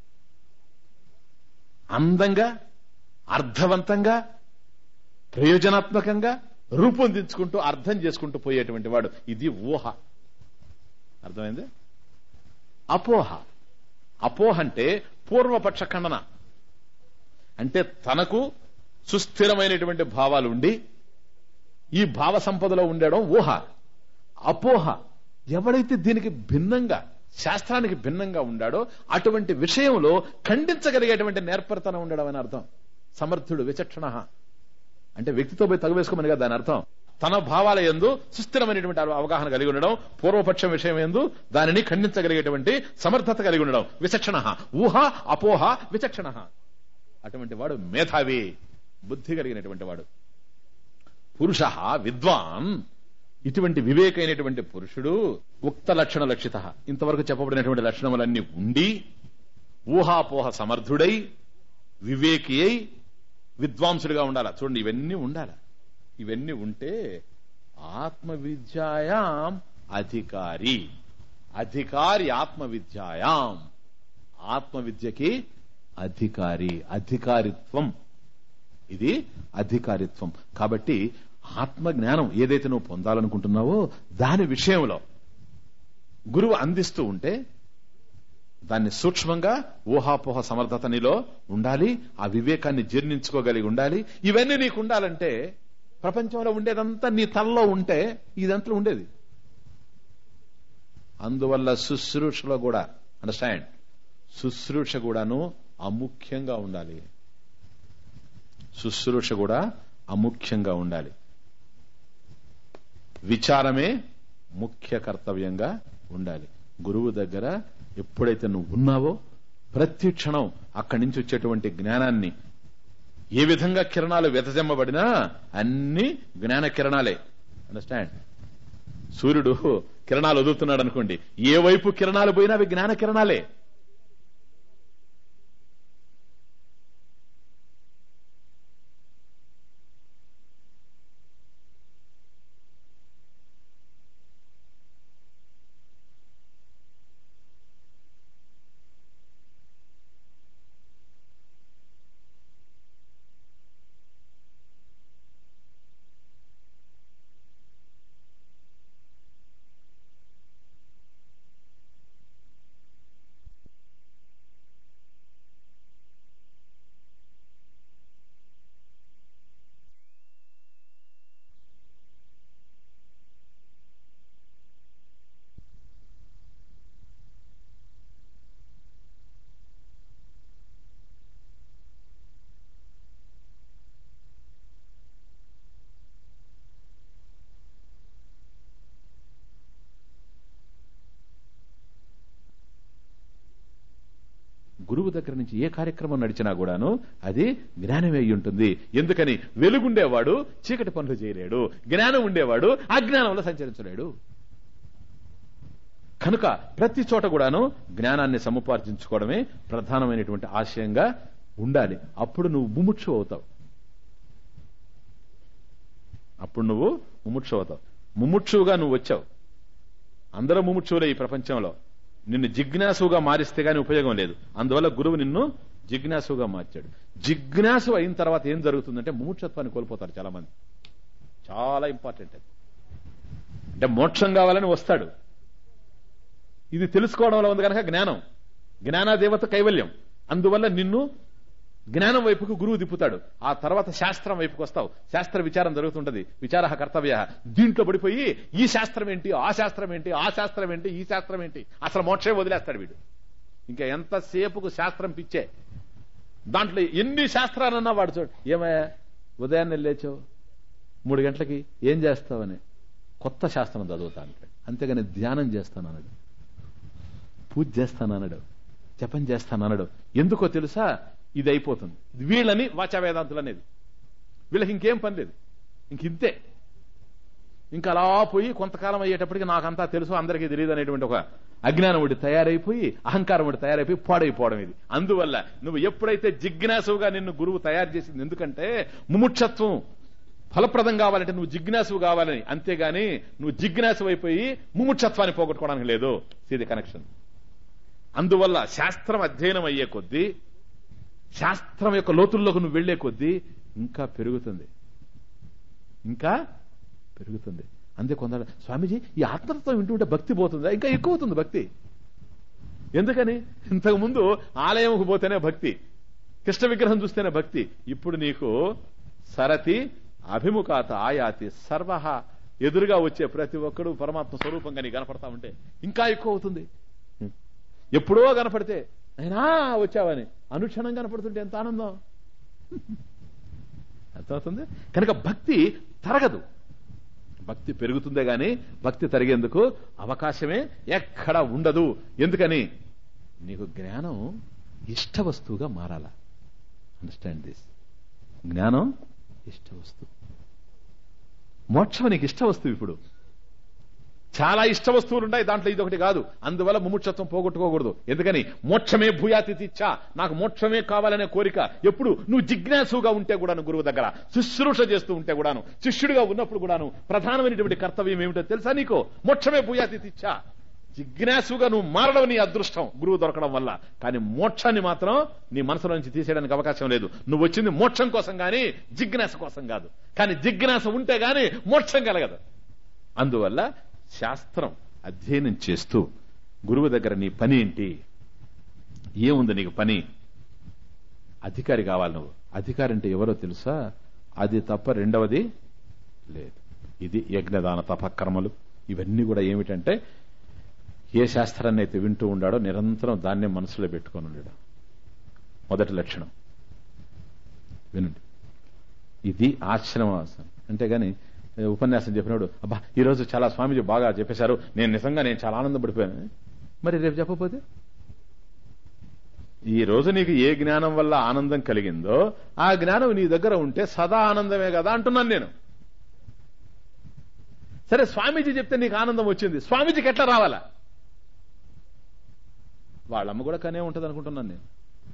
అందంగా అర్థవంతంగా ప్రయోజనాత్మకంగా రూపొందించుకుంటూ అర్థం చేసుకుంటూ పోయేటువంటి వాడు ఇది ఊహ అర్థమైంది అపోహ అపోహ అంటే పూర్వపక్ష ఖండన అంటే తనకు సుస్థిరమైనటువంటి భావాలు ఉండి ఈ భావ సంపదలో ఉండడం ఊహ అపోహ ఎవడైతే దీనికి భిన్నంగా శాస్త్రానికి భిన్నంగా ఉండాడో అటువంటి విషయంలో ఖండించగలిగేటువంటి నేర్పరితనం ఉండడం అని అర్థం సమర్థుడు విచక్షణ అంటే వ్యక్తితో పోయి తగువేసుకోమని కదా దాని అర్థం తన భావాల ఎందు సుస్థిరమైనటువంటి అవగాహన కలిగి ఉండడం పూర్వపక్షం విషయం ఎందు దానిని ఖండించగలిగేటువంటి సమర్థత కలిగి ఉండడం విచక్షణ ఊహ అపోహ విచక్షణ అటువంటి వాడు మేధావి బుద్ధి కలిగినటువంటి వాడు పురుష విద్వాన్ ఇటువంటి వివేకైనటువంటి పురుషుడు ఉక్త లక్షణ లక్షిత ఇంతవరకు చెప్పబడినటువంటి లక్షణములన్నీ ఉండి ఊహాపోహ సమర్థుడై వివేకి అయి విద్వాంసుడిగా ఉండాలా చూడండి ఇవన్నీ ఉండాలా ఇవన్నీ ఉంటే ఆత్మ విద్యాయాం అధికారి అధికారి ఆత్మ విద్యాయాం ఆత్మ విద్యకి అధికారి అధికారిత్వం ఇది అధికారిత్వం కాబట్టి ఆత్మ జ్ఞానం ఏదైతే నువ్వు పొందాలనుకుంటున్నావో దాని విషయంలో గురువు అందిస్తూ ఉంటే దాన్ని సూక్ష్మంగా ఊహాపోహ సమర్థత నీలో ఉండాలి ఆ వివేకాన్ని జీర్ణించుకోగలిగి ఉండాలి ఇవన్నీ నీకు ఉండాలంటే ప్రపంచంలో ఉండేదంతా నీ తలలో ఉంటే ఇదంతా ఉండేది అందువల్ల శుశ్రూషలో కూడా అండర్స్టాండ్ శుశ్రూష కూడాను అముఖ్యంగా ఉండాలి శుశ్రూష కూడా అముఖ్యంగా ఉండాలి విచారమే ముఖ్య కర్తవ్యంగా ఉండాలి గురువు దగ్గర ఎప్పుడైతే నువ్వు ఉన్నావో ప్రతి క్షణం అక్కడి నుంచి వచ్చేటువంటి జ్ఞానాన్ని ఏ విధంగా కిరణాలు వెతజమ్మబడినా అన్ని జ్ఞాన కిరణాలే అండర్స్టాండ్ సూర్యుడు కిరణాలు వదులుతున్నాడు అనుకోండి ఏ వైపు కిరణాలు పోయినా అవి జ్ఞాన కిరణాలే గురువు దగ్గర నుంచి ఏ కార్యక్రమం నడిచినా కూడాను అది జ్ఞానమే అయి ఉంటుంది ఎందుకని వెలుగుండేవాడు చీకటి పనులు చేయలేడు జ్ఞానం ఉండేవాడు అజ్ఞానంలో సంచరించలేడు కనుక ప్రతి చోట కూడాను జ్ఞానాన్ని సముపార్జించుకోవడమే ప్రధానమైనటువంటి ఆశయంగా ఉండాలి అప్పుడు నువ్వు ముముక్షు అవుతావు అప్పుడు నువ్వు ముముక్షు అవుతావు ముముక్షువుగా నువ్వు వచ్చావు అందరూ ముముక్షువులే ఈ ప్రపంచంలో నిన్ను జిజ్ఞాసుగా మారిస్తే గానీ ఉపయోగం లేదు అందువల్ల గురువు నిన్ను జిజ్ఞాసుగా మార్చాడు జిజ్ఞాసు అయిన తర్వాత ఏం జరుగుతుందంటే ముముక్షత్వాన్ని కోల్పోతారు చాలా మంది చాలా ఇంపార్టెంట్ అది అంటే మోక్షం కావాలని వస్తాడు ఇది తెలుసుకోవడంలో ఉంది కనుక జ్ఞానం జ్ఞానాదేవత కైవల్యం అందువల్ల నిన్ను జ్ఞానం వైపుకు గురువు తిప్పుతాడు ఆ తర్వాత శాస్త్రం వైపుకు వస్తావు శాస్త్ర విచారం జరుగుతుంటది విచార కర్తవ్య దీంట్లో పడిపోయి ఈ శాస్త్రం ఏంటి ఆ శాస్త్రం ఏంటి ఆ శాస్త్రం ఏంటి ఈ శాస్త్రం ఏంటి అసలు మోక్షం వదిలేస్తాడు వీడు ఇంకా ఎంతసేపుకు శాస్త్రం పిచ్చే దాంట్లో ఎన్ని శాస్త్రాలన్నా వాడు చూడు ఏమయ్యా ఉదయాన్నే లేచావు మూడు గంటలకి ఏం చేస్తావని కొత్త శాస్త్రం చదువుతా అంటాడు అంతేగాని ధ్యానం చేస్తాను అన్నాడు పూజ చేస్తాను అన్నాడు జపం చేస్తాను అన్నాడు ఎందుకో తెలుసా ఇది అయిపోతుంది వీళ్ళని వాచా వేదాంతులు అనేది వీళ్ళకి ఇంకేం పని లేదు ఇంక ఇంతే ఇంకా అలా పోయి కొంతకాలం అయ్యేటప్పటికి నాకంతా తెలుసు అందరికీ తెలియదు అనేటువంటి ఒక అజ్ఞానం ఒకటి తయారైపోయి అహంకారం ఒకటి తయారైపోయి పాడైపోవడం ఇది అందువల్ల నువ్వు ఎప్పుడైతే జిజ్ఞాసుగా నిన్ను గురువు తయారు చేసింది ఎందుకంటే ముముక్షత్వం ఫలప్రదం కావాలంటే నువ్వు జిజ్ఞాసువు కావాలని అంతేగాని నువ్వు జిజ్ఞాసు అయిపోయి ముముక్షత్వాన్ని పోగొట్టుకోవడానికి లేదు సీది కనెక్షన్ అందువల్ల శాస్త్రం అధ్యయనం అయ్యే కొద్దీ శాస్త్రం యొక్క లోతుల్లోకి నువ్వు వెళ్లే కొద్దీ ఇంకా పెరుగుతుంది ఇంకా పెరుగుతుంది అంతే కొందరు స్వామీజీ ఈ ఆత్మతత్వం వింటుంటే భక్తి పోతుందా ఇంకా ఎక్కువ అవుతుంది భక్తి ఎందుకని ఇంతకు ముందు ఆలయంకు పోతేనే భక్తి కృష్ణ విగ్రహం చూస్తేనే భక్తి ఇప్పుడు నీకు సరతి అభిముఖాత ఆయాతి సర్వ ఎదురుగా వచ్చే ప్రతి ఒక్కడు పరమాత్మ స్వరూపంగా నీ కనపడతా ఉంటే ఇంకా ఎక్కువ అవుతుంది ఎప్పుడో కనపడితే అయినా వచ్చావని అనుక్షణం కనపడుతుంటే ఎంత ఆనందం అర్థమవుతుంది కనుక భక్తి తరగదు భక్తి పెరుగుతుందే గాని భక్తి తరిగేందుకు అవకాశమే ఎక్కడ ఉండదు ఎందుకని నీకు జ్ఞానం ఇష్ట వస్తువుగా మారాలా అండర్స్టాండ్ దిస్ జ్ఞానం ఇష్ట వస్తువు మోక్షం నీకు ఇష్ట వస్తువు ఇప్పుడు చాలా ఇష్ట వస్తువులు ఉన్నాయి దాంట్లో ఇది ఒకటి కాదు అందువల్ల ముముక్షత్వం పోగొట్టుకోకూడదు ఎందుకని మోక్షమే భూయాతిథిచ్చా నాకు మోక్షమే కావాలనే కోరిక ఎప్పుడు నువ్వు జిజ్ఞాసుగా ఉంటే కూడాను గురువు దగ్గర శుశ్రూష చేస్తూ ఉంటే కూడాను శిష్యుడిగా ఉన్నప్పుడు కూడాను ప్రధానమైనటువంటి కర్తవ్యం ఏమిటో తెలుసా నీకు మోక్షమే భూయాతిథిచ్చా జిజ్ఞాసుగా నువ్వు మారడం నీ అదృష్టం గురువు దొరకడం వల్ల కానీ మోక్షాన్ని మాత్రం నీ మనసులో నుంచి తీసేయడానికి అవకాశం లేదు నువ్వు వచ్చింది మోక్షం కోసం గాని జిజ్ఞాస కోసం కాదు కానీ జిజ్ఞాస ఉంటే గాని మోక్షం కలగదు అందువల్ల శాస్త్రం అధ్యయనం చేస్తూ గురువు దగ్గర నీ పని ఏంటి ఏముంది నీకు పని అధికారి కావాలి నువ్వు అధికారి అంటే ఎవరో తెలుసా అది తప్ప రెండవది లేదు ఇది యజ్ఞదాన తపకర్మలు ఇవన్నీ కూడా ఏమిటంటే ఏ శాస్త్రాన్ని అయితే వింటూ ఉండాడో నిరంతరం దాన్నే మనసులో పెట్టుకొని ఉండాడు మొదటి లక్షణం వినండి ఇది ఆశ్రమవాసం అంతేగాని ఏ, ఉపన్యాసం చెప్పినప్పుడు అబ్బా ఈ రోజు చాలా స్వామీజీ బాగా చెప్పేశారు నేను నిజంగా నేను చాలా ఆనందపడిపోయాను మరి రేపు చెప్పకపోతే ఈ రోజు నీకు ఏ జ్ఞానం వల్ల ఆనందం కలిగిందో ఆ జ్ఞానం నీ దగ్గర ఉంటే సదా ఆనందమే కదా అంటున్నాను నేను సరే స్వామీజీ చెప్తే నీకు ఆనందం వచ్చింది స్వామీజీకి ఎట్లా రావాలా వాళ్ళమ్మ కూడా కనే ఉంటది అనుకుంటున్నాను నేను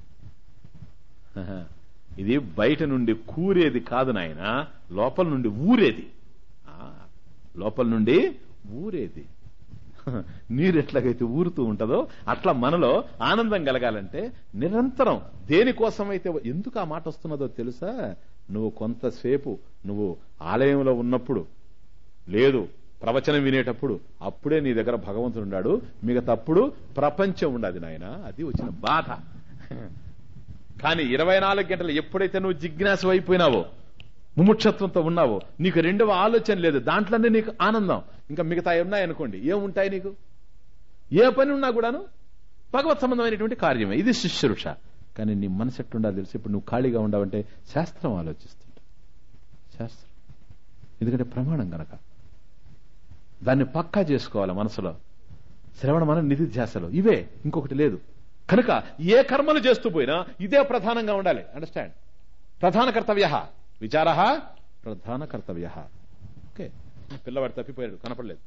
హహ. ఇది బయట నుండి కూరేది కాదు నాయన లోపల నుండి ఊరేది ఆ, లోపల నుండి ఊరేది హహ. నీరు ఎట్లాగైతే ఊరుతూ ఉంటుందో అట్లా మనలో ఆనందం కలగాలంటే నిరంతరం దేనికోసమైతే ఎందుకు ఆ మాట వస్తున్నదో తెలుసా నువ్వు కొంతసేపు నువ్వు ఆలయంలో ఉన్నప్పుడు లేదు ప్రవచనం వినేటప్పుడు అప్పుడే నీ దగ్గర భగవంతుడు ఉన్నాడు మిగతప్పుడు ప్రపంచం ఉండదు నాయన అది వచ్చిన బాధ కానీ ఇరవై నాలుగు గంటలు ఎప్పుడైతే నువ్వు జిజ్ఞాసు అయిపోయినావో ముముక్షత్వంతో ఉన్నావో నీకు రెండవ ఆలోచన లేదు దాంట్లోనే నీకు ఆనందం ఇంకా మిగతా ఉన్నాయనుకోండి ఏముంటాయి నీకు ఏ పని ఉన్నా కూడాను భగవత్ సంబంధమైనటువంటి కార్యమే ఇది శుశ్రూష కానీ నీ మనసు ఎట్టుండా తెలిసి ఇప్పుడు నువ్వు ఖాళీగా ఉండవంటే శాస్త్రం ఆలోచిస్తుంటా శాస్త్రం ఎందుకంటే ప్రమాణం గనక దాన్ని పక్కా చేసుకోవాలి మనసులో శ్రవణ మన నిధిధ్యాసలో ఇవే ఇంకొకటి లేదు కనుక ఏ కర్మలు చేస్తూ పోయినా ఇదే ప్రధానంగా ఉండాలి అండర్స్టాండ్ ప్రధాన కర్తవ్య విచార ప్రధాన కర్తవ్య ఓకే పిల్లవాడు తప్పిపోయాడు కనపడలేదు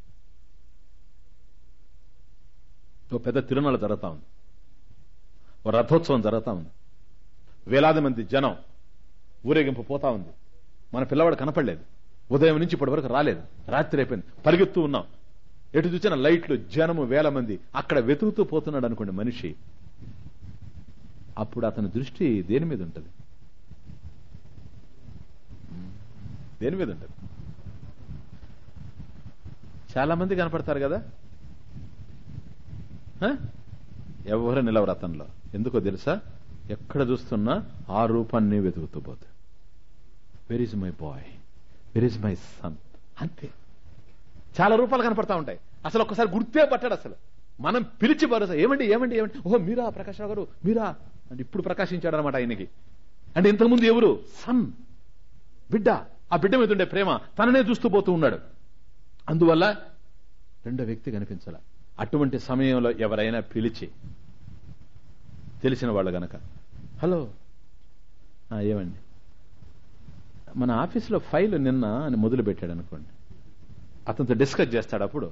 ఓ పెద్ద తిరుమల జరుగుతా ఉంది ఓ రథోత్సవం జరుగుతా ఉంది వేలాది మంది జనం ఊరేగింపు పోతా ఉంది మన పిల్లవాడు కనపడలేదు ఉదయం నుంచి ఇప్పటి వరకు రాలేదు రాత్రి అయిపోయింది పరిగెత్తూ ఉన్నాం ఎటు చూసిన లైట్లు జనము వేల మంది అక్కడ వెతుకుతూ పోతున్నాడు అనుకోండి మనిషి అప్పుడు అతని దృష్టి దేని మీద ఉంటుంది దేని మీద ఉంటుంది చాలా మంది కనపడతారు కదా హ? ఎవరు నిలవరు అతనిలో ఎందుకో తెలుసా ఎక్కడ చూస్తున్నా ఆ రూపాన్ని వెతుకుతూ పోతే where is my boy where is my son అంతే చాలా రూపాలు కనపడతా ఉంటాయి అసలు ఒక్కసారి గుర్తే పట్టాడు అసలు మనం పిలిచి భరోసా ఏమండి ఏమండి ఏమండి ఓహో మీరా ప్రకాష్ రావు గారు మీరా అంటే ఇప్పుడు ప్రకాశించాడు అనమాట ఆయనకి అంటే ఇంతకుముందు ఎవరు సన్ బిడ్డ ఆ బిడ్డ మీద ఉండే ప్రేమ తననే చూస్తూ పోతూ ఉన్నాడు అందువల్ల రెండో వ్యక్తి కనిపించాల అటువంటి సమయంలో ఎవరైనా పిలిచి తెలిసిన వాళ్ళు గనక హలో ఆ, ఏమండి మన ఆఫీసులో ఫైల్ నిన్న అని మొదలు పెట్టాడు అనుకోండి అతనితో డిస్కస్ చేస్తాడు అప్పుడు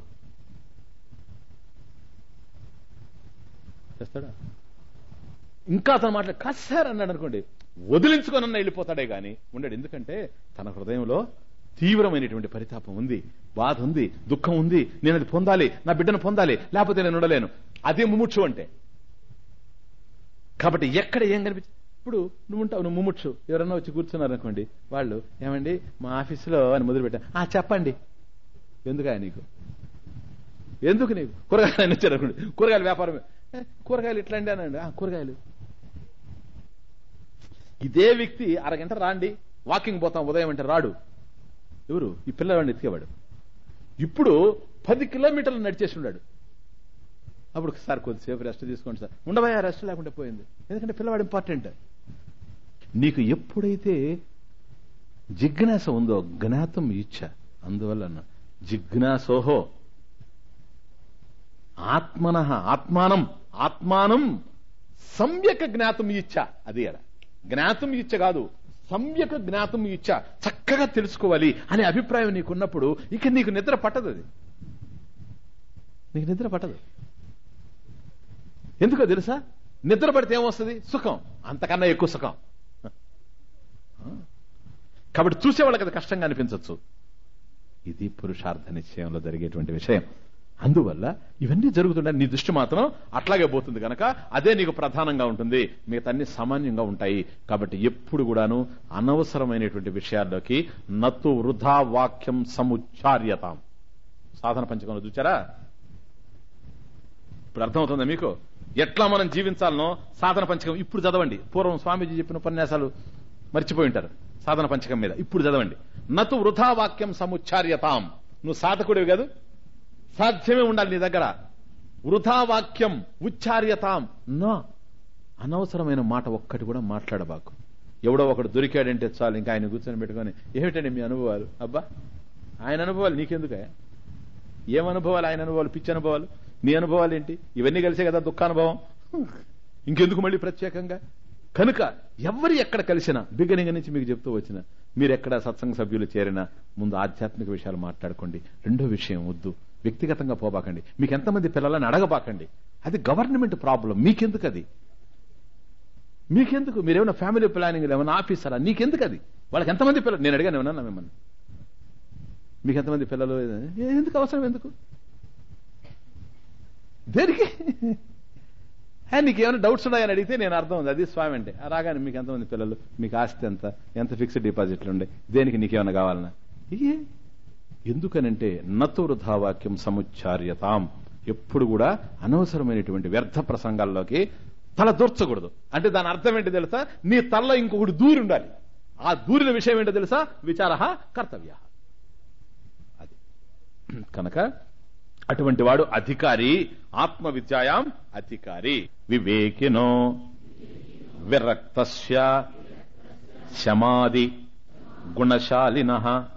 చేస్తాడా ఇంకా అతను మాట్లాడు కాదు సార్ అన్నాడు అనుకోండి వదిలించుకొని అన్న వెళ్ళిపోతాడే గాని ఉండడు ఎందుకంటే తన హృదయంలో తీవ్రమైనటువంటి పరితాపం ఉంది బాధ ఉంది దుఃఖం ఉంది నేను అది పొందాలి నా బిడ్డను పొందాలి లేకపోతే నేను ఉండలేను అదే ముముక్షు అంటే కాబట్టి ఎక్కడ ఏం కనిపించి ఇప్పుడు నువ్వు ఉంటావు నువ్వు ముముక్షు ఎవరన్నా వచ్చి కూర్చున్నారు అనుకోండి వాళ్ళు ఏమండి మా ఆఫీసులో అని మొదలు పెట్టా ఆ చెప్పండి ఎందుకా నీకు ఎందుకు నీకు కూరగాయలు అని వచ్చారు అనుకోండి కూరగాయల వ్యాపారం "ఏ, కూరగాయలు ఇట్లా అండి అనండి "ఆ, కూరగాయలు ఇదే వ్యక్తి అరగంట రాండి వాకింగ్ పోతాం ఉదయం అంటే రాడు ఎవరు ఈ పిల్లవాడిని ఎత్తికేవాడు ఇప్పుడు పది కిలోమీటర్లు నడిచేసి ఉన్నాడు అప్పుడు సార్ కొద్దిసేపు రెస్ట్ తీసుకోండి సార్ ఉండవయ్యా రెస్ట్ లేకుండా పోయింది ఎందుకంటే పిల్లవాడు ఇంపార్టెంట్ నీకు ఎప్పుడైతే జిజ్ఞాస ఉందో జ్ఞాతం ఇచ్చ అందువల్ల అన్నా, జిజ్ఞాసోహో ఆత్మన ఆత్మానం ఆత్మానం సమ్యక జ్ఞాతం ఇచ్చ అది అడ జ్ఞాతం ఇచ్చ కాదు సమ్యక జ్ఞాతం ఇచ్చ చక్కగా తెలుసుకోవాలి అనే అభిప్రాయం నీకున్నప్పుడు ఇక నీకు నిద్ర పట్టదు అది నీకు నిద్ర పట్టదు ఎందుకో తెలుసా నిద్ర పడితే ఏమొస్తుంది సుఖం అంతకన్నా ఎక్కువ సుఖం కాబట్టి చూసే వాళ్ళకి అది కష్టంగా అనిపించవచ్చు ఇది పురుషార్థ నిశ్చయంలో జరిగేటువంటి విషయం అందువల్ల ఇవన్నీ జరుగుతుంటే నీ దృష్టి మాత్రం అట్లాగే పోతుంది కనుక అదే నీకు ప్రధానంగా ఉంటుంది మిగతా అన్ని సామాన్యంగా ఉంటాయి కాబట్టి ఎప్పుడు కూడాను అనవసరమైనటువంటి విషయాల్లోకి నత్తు వృధా వాక్యం సముచ్చార్యతాం సాధన పంచకంలో చూచారా ఇప్పుడు అర్థమవుతుందా మీకు ఎట్లా మనం జీవించాలనో సాధన పంచకం ఇప్పుడు చదవండి పూర్వం స్వామీజీ చెప్పిన ఉపన్యాసాలు మర్చిపోయి ఉంటారు సాధన పంచకం మీద ఇప్పుడు చదవండి నతు వృధా వాక్యం సముచ్చార్యతాం నువ్వు సాధకుడివి కాదు సాధ్యమే ఉండాలి నీ దగ్గర వృధా వాక్యం ఉచ్చార్యతాం నా అనవసరమైన మాట ఒక్కటి కూడా మాట్లాడబాకు ఎవడో ఒకడు దొరికాడంటే చాలు ఇంకా ఆయన కూర్చొని పెట్టుకొని ఏమిటండి మీ అనుభవాలు అబ్బా ఆయన అనుభవాలు నీకెందుకే ఏం అనుభవాలు ఆయన అనుభవాలు పిచ్చి అనుభవాలు నీ అనుభవాలు ఏంటి ఇవన్నీ కలిసే కదా దుఃఖానుభవం ఇంకెందుకు మళ్ళీ ప్రత్యేకంగా కనుక ఎవరు ఎక్కడ కలిసినా బిగినింగ్ నుంచి మీకు చెప్తూ వచ్చిన మీరు ఎక్కడ సత్సంగ సభ్యులు చేరినా ముందు ఆధ్యాత్మిక విషయాలు మాట్లాడుకోండి రెండో విషయం వద్దు వ్యక్తిగతంగా పోబాకండి మీకు ఎంతమంది పిల్లలని అడగబాకండి అది గవర్నమెంట్ ప్రాబ్లం మీకెందుకు అది మీకెందుకు మీరేమైనా ఫ్యామిలీ ప్లానింగ్ ఏమైనా ఆఫీసరా నీకెందుకు అది వాళ్ళకి ఎంతమంది పిల్లలు నేను అడిగాను ఏమన్నా మిమ్మల్ని మీకు ఎంతమంది పిల్లలు ఏ- ఎందుకు అవసరం ఎందుకు దేనికి హే, నీకు ఏమైనా డౌట్స్ ఉన్నాయని అడిగితే నేను అర్థం ఉంది అది స్వామి అంటే ఆ రాగానే మీకు ఎంతమంది పిల్లలు మీకు ఆస్తి ఎంత ఎంత ఫిక్స్డ్ డిపాజిట్లు ఉండే దేనికి నీకేమైనా కావాలన్నా ఏ ఎందుకనంటే నతు వృధావాక్యం సముచ్చార్యతాం ఎప్పుడు కూడా అనవసరమైనటువంటి వ్యర్థ ప్రసంగాల్లోకి తల దూర్చకూడదు అంటే దాని అర్థం ఏంటి తెలుసా నీ తల్ల ఇంకొకటి దూరి ఉండాలి ఆ దూరిన విషయం ఏంటో తెలుసా విచార కర్తవ్య అది కనుక అటువంటి వాడు అధికారి ఆత్మ విద్యాయాం అధికారి వివేకినో విరక్తస్య శమాది గుణశాలిన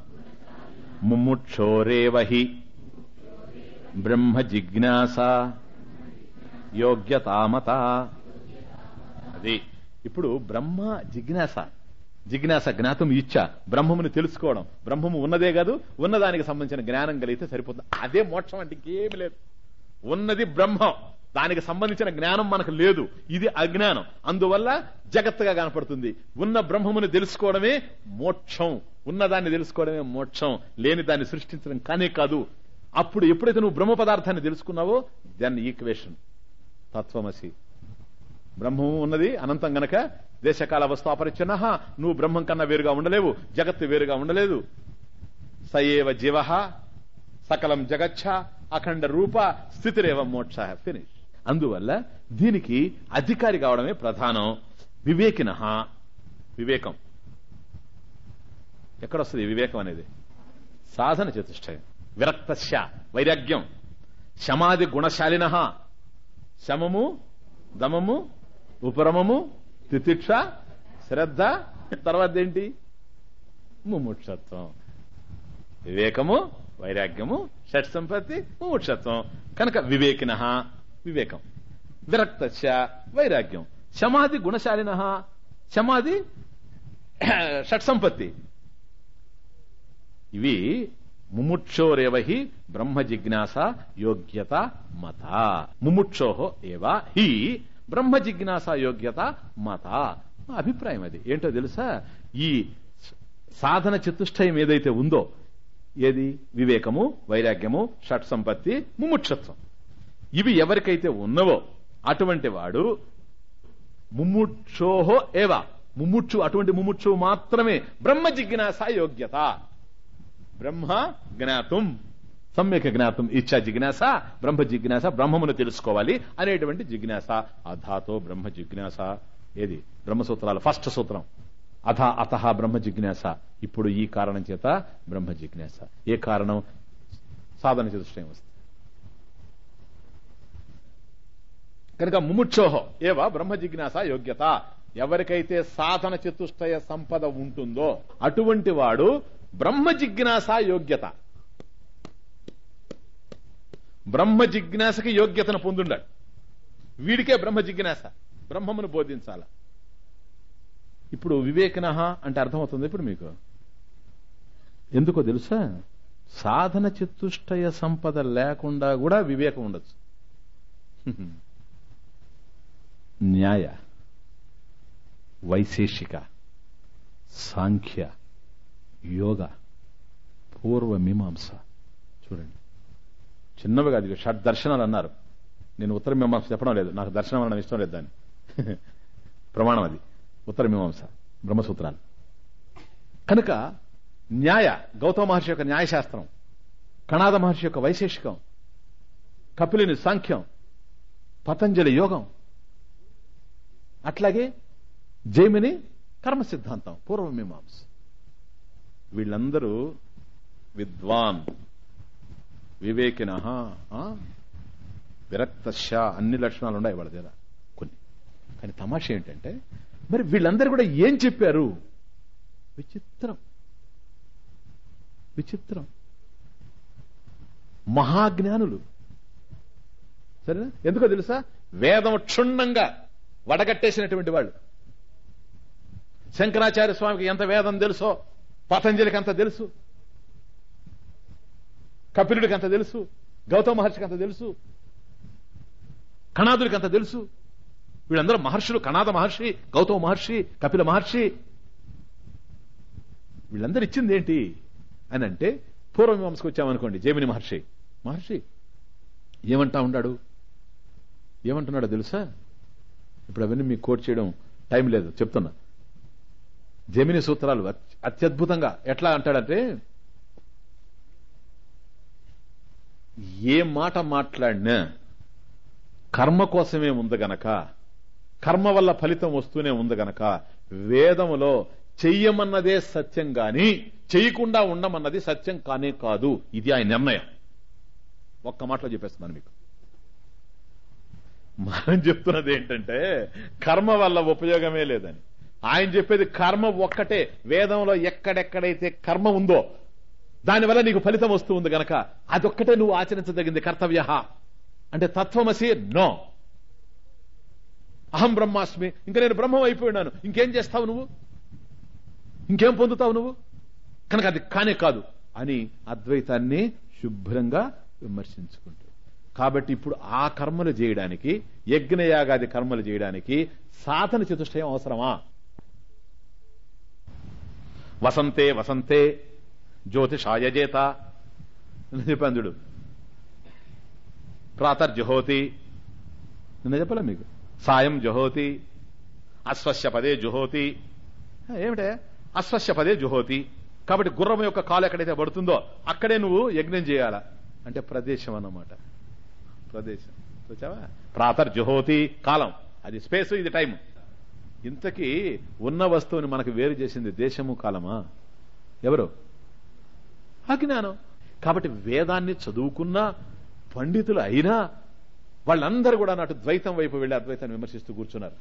ముముక్షోరేవహి బ్రహ్మ జిజ్ఞాస యోగ్యతామత అది ఇప్పుడు బ్రహ్మ జిజ్ఞాస జిజ్ఞాస జ్ఞాతం ఇచ్చ బ్రహ్మముని తెలుసుకోవడం బ్రహ్మము ఉన్నదే కాదు ఉన్నదానికి సంబంధించిన జ్ఞానం కలిగితే సరిపోతుంది అదే మోక్షం అంటే ఇంకేమి లేదు ఉన్నది బ్రహ్మం దానికి సంబంధించిన జ్ఞానం మనకు లేదు ఇది అజ్ఞానం అందువల్ల జగత్తుగా కనపడుతుంది ఉన్న బ్రహ్మముని తెలుసుకోవడమే మోక్షం ఉన్నదాన్ని తెలుసుకోవడమే మోక్షం లేని దాన్ని సృష్టించడం కానే కాదు అప్పుడు ఎప్పుడైతే నువ్వు బ్రహ్మ పదార్థాన్ని తెలుసుకున్నావో దాన్ని ఈక్వేషన్ తత్వమసి బ్రహ్మము ఉన్నది అనంతం గనక దేశకాల వస్తు అపరిచ్ఛిన్న నువ్వు బ్రహ్మం కన్నా వేరుగా ఉండలేవు జగత్తు వేరుగా ఉండలేదు సయేవ జీవ సకలం జగచ్చ అఖండ రూప స్థితిరేవ మోక్ష ఫినిష్ అందువల్ల దీనికి అధికారి కావడమే ప్రధానం వివేకిన వివేకం ఎక్కడొస్తుంది ఈ వివేకం అనేది సాధన చతుష్టయం విరక్తస్య వైరాగ్యం శమాది గుణశాలిన శమము దమము ఉపరమము తితిక్ష శ్రద్ధ తర్వాత ఏంటి ముముక్షత్వం వివేకము వైరాగ్యము షట్ సంపత్తి ముముక్షత్వం కనుక వివేకిన వివేకం విరక్తస్య వైరాగ్యం శమాది గుణశాలిన శమాది షట్ సంపత్తి ఇవి ముముక్షోరేవహి బ్రహ్మ జిజ్ఞాస యోగ్యత మత ముముక్షోహో ఏవ హి బ్రహ్మ జిజ్ఞాస యోగ్యత మత మా అభిప్రాయం అది ఏంటో తెలుసా ఈ సాధన చతుష్టయం ఏదైతే ఉందో ఏది వివేకము వైరాగ్యము షట్ సంపత్తి ముముక్షత్వం ఇవి ఎవరికైతే ఉన్నవో అటువంటి వాడు ముముక్షోహో ఏవా ముముక్షు అటువంటి ముముక్షు మాత్రమే బ్రహ్మ జిజ్ఞాస యోగ్యత బ్రహ్మ జ్ఞాతం సమ్యక్ జ్ఞాతం ఇచ్చా జిజ్ఞాస బ్రహ్మ జిజ్ఞాస బ్రహ్మమును తెలుసుకోవాలి అనేటువంటి జిజ్ఞాస అధాతో బ్రహ్మ జిజ్ఞాస ఏది బ్రహ్మసూత్రాలు ఫస్ట్ సూత్రం అథ అత బ్రహ్మ జిజ్ఞాస ఇప్పుడు ఈ కారణం చేత బ్రహ్మ జిజ్ఞాస ఏ కారణం సాధన చతుష్టయం వస్తుంది కనుక ముముక్షోహో ఏవా బ్రహ్మ జిజ్ఞాస యోగ్యత ఎవరికైతే సాధన చతుష్టయ సంపద ఉంటుందో అటువంటి వాడు బ్రహ్మ జిజ్ఞాస యోగ్యత బ్రహ్మ జిజ్ఞాసకి యోగ్యతను పొందుండాడు వీడికే బ్రహ్మ జిజ్ఞాస బ్రహ్మమును బోధించాల ఇప్పుడు వివేకన అంటే అర్థమవుతుంది ఇప్పుడు మీకు ఎందుకో తెలుసా సాధన చతుష్టయ సంపద లేకుండా కూడా వివేకం ఉండొచ్చు న్యాయ వైశేషిక సాంఖ్య యోగ పూర్వ మీమాంస చూడండి చిన్నవి కాదు ఇక షడ్ దర్శనాలు అన్నారు నేను ఉత్తర మీమాంస చెప్పడం లేదు నాకు దర్శనం అనడం ఇష్టం లేదు దాన్ని ప్రమాణం అది ఉత్తర మీమాంస బ్రహ్మసూత్రాలు కనుక న్యాయ గౌతమ మహర్షి యొక్క న్యాయశాస్త్రం కణాద మహర్షి యొక్క వైశేషికం కపిలుని సాంఖ్యం పతంజలి యోగం అట్లాగే జైమిని కర్మ సిద్ధాంతం పూర్వమీమాంస వీళ్ళందరూ విద్వాన్ వివేకిన విరక్తశ అన్ని లక్షణాలు ఉన్నాయి వాళ్ళ దగ్గర కొన్ని కానీ తమాష ఏంటంటే మరి వీళ్ళందరూ కూడా ఏం చెప్పారు విచిత్రం విచిత్రం మహాజ్ఞానులు సరేనా ఎందుకో తెలుసా వేదం క్షుణ్ణంగా వడగట్టేసినటువంటి వాళ్ళు శంకరాచార్య స్వామికి ఎంత వేదం తెలుసో పతంజలికి అంత తెలుసు కపిలుడికి అంత తెలుసు గౌతమ మహర్షికి అంత తెలుసు కణాదుడికి అంత తెలుసు వీళ్ళందరూ మహర్షులు కణాద మహర్షి గౌతమ మహర్షి కపిల మహర్షి వీళ్ళందరూ ఇచ్చింది ఏంటి అని అంటే పూర్వమీమాంసకు వచ్చామనుకోండి జైమిని మహర్షి మహర్షి ఏమంటా ఉన్నాడు ఏమంటున్నాడో తెలుసా ఇప్పుడు అవన్నీ మీకు కోట్ చేయడం టైం లేదు చెప్తున్నా జమిని సూత్రాలు అత్య- అత్యద్భుతంగా ఎట్లా అంటాడంటే ఏ మాట మాట్లాడినా కర్మ కోసమే ఉంది గనక కర్మ వల్ల ఫలితం వస్తూనే ఉంది గనక వేదములో చెయ్యమన్నదే సత్యం గాని చెయ్యకుండా ఉండమన్నది సత్యం కానే కాదు ఇది ఆయన నిర్ణయం ఒక్క మాటలో చెప్పేస్తున్నాను మీకు మనం చెప్తున్నది ఏంటంటే కర్మ వల్ల ఉపయోగమే లేదని ఆయన చెప్పేది కర్మ ఒక్కటే వేదంలో ఎక్కడెక్కడైతే కర్మ ఉందో దానివల్ల నీకు ఫలితం వస్తూ ఉంది గనక అదొక్కటే నువ్వు ఆచరించదగింది కర్తవ్య అంటే తత్వమసి నో అహం బ్రహ్మాస్మి ఇంకా నేను బ్రహ్మం అయిపోయినాను ఇంకేం చేస్తావు నువ్వు ఇంకేం పొందుతావు నువ్వు కనుక అది కానే కాదు అని అద్వైతాన్ని శుభ్రంగా విమర్శించుకుంటూ కాబట్టి ఇప్పుడు ఆ కర్మలు చేయడానికి యజ్ఞయాగాది కర్మలు చేయడానికి సాధన చతుష్టయం అవసరమా వసంతే వసంతే జ్యోతిషాయజేత అని చెప్పాను చూడు ప్రాతర్జుహోతి నిన్న చెప్పలే మీకు సాయం జుహోతి అస్వస్య పదే జుహోతి ఏమిటే అస్వస్య పదే జుహోతి కాబట్టి గుర్రం యొక్క కాలు ఎక్కడైతే పడుతుందో అక్కడే నువ్వు యజ్ఞం చేయాలా అంటే ప్రదేశం అన్నమాట ప్రదేశం చూచావా ప్రాతర్జుహోతి కాలం అది స్పేస్ ఇది టైం ఇంతకీ ఉన్న వస్తువుని మనకు వేరు చేసింది దేశము కాలమా ఎవరు అజ్ఞానం కాబట్టి వేదాన్ని చదువుకున్న పండితులు అయినా వాళ్ళందరూ కూడా నాటు ద్వైతం వైపు వెళ్లి అద్వైతాన్ని విమర్శిస్తూ కూర్చున్నారు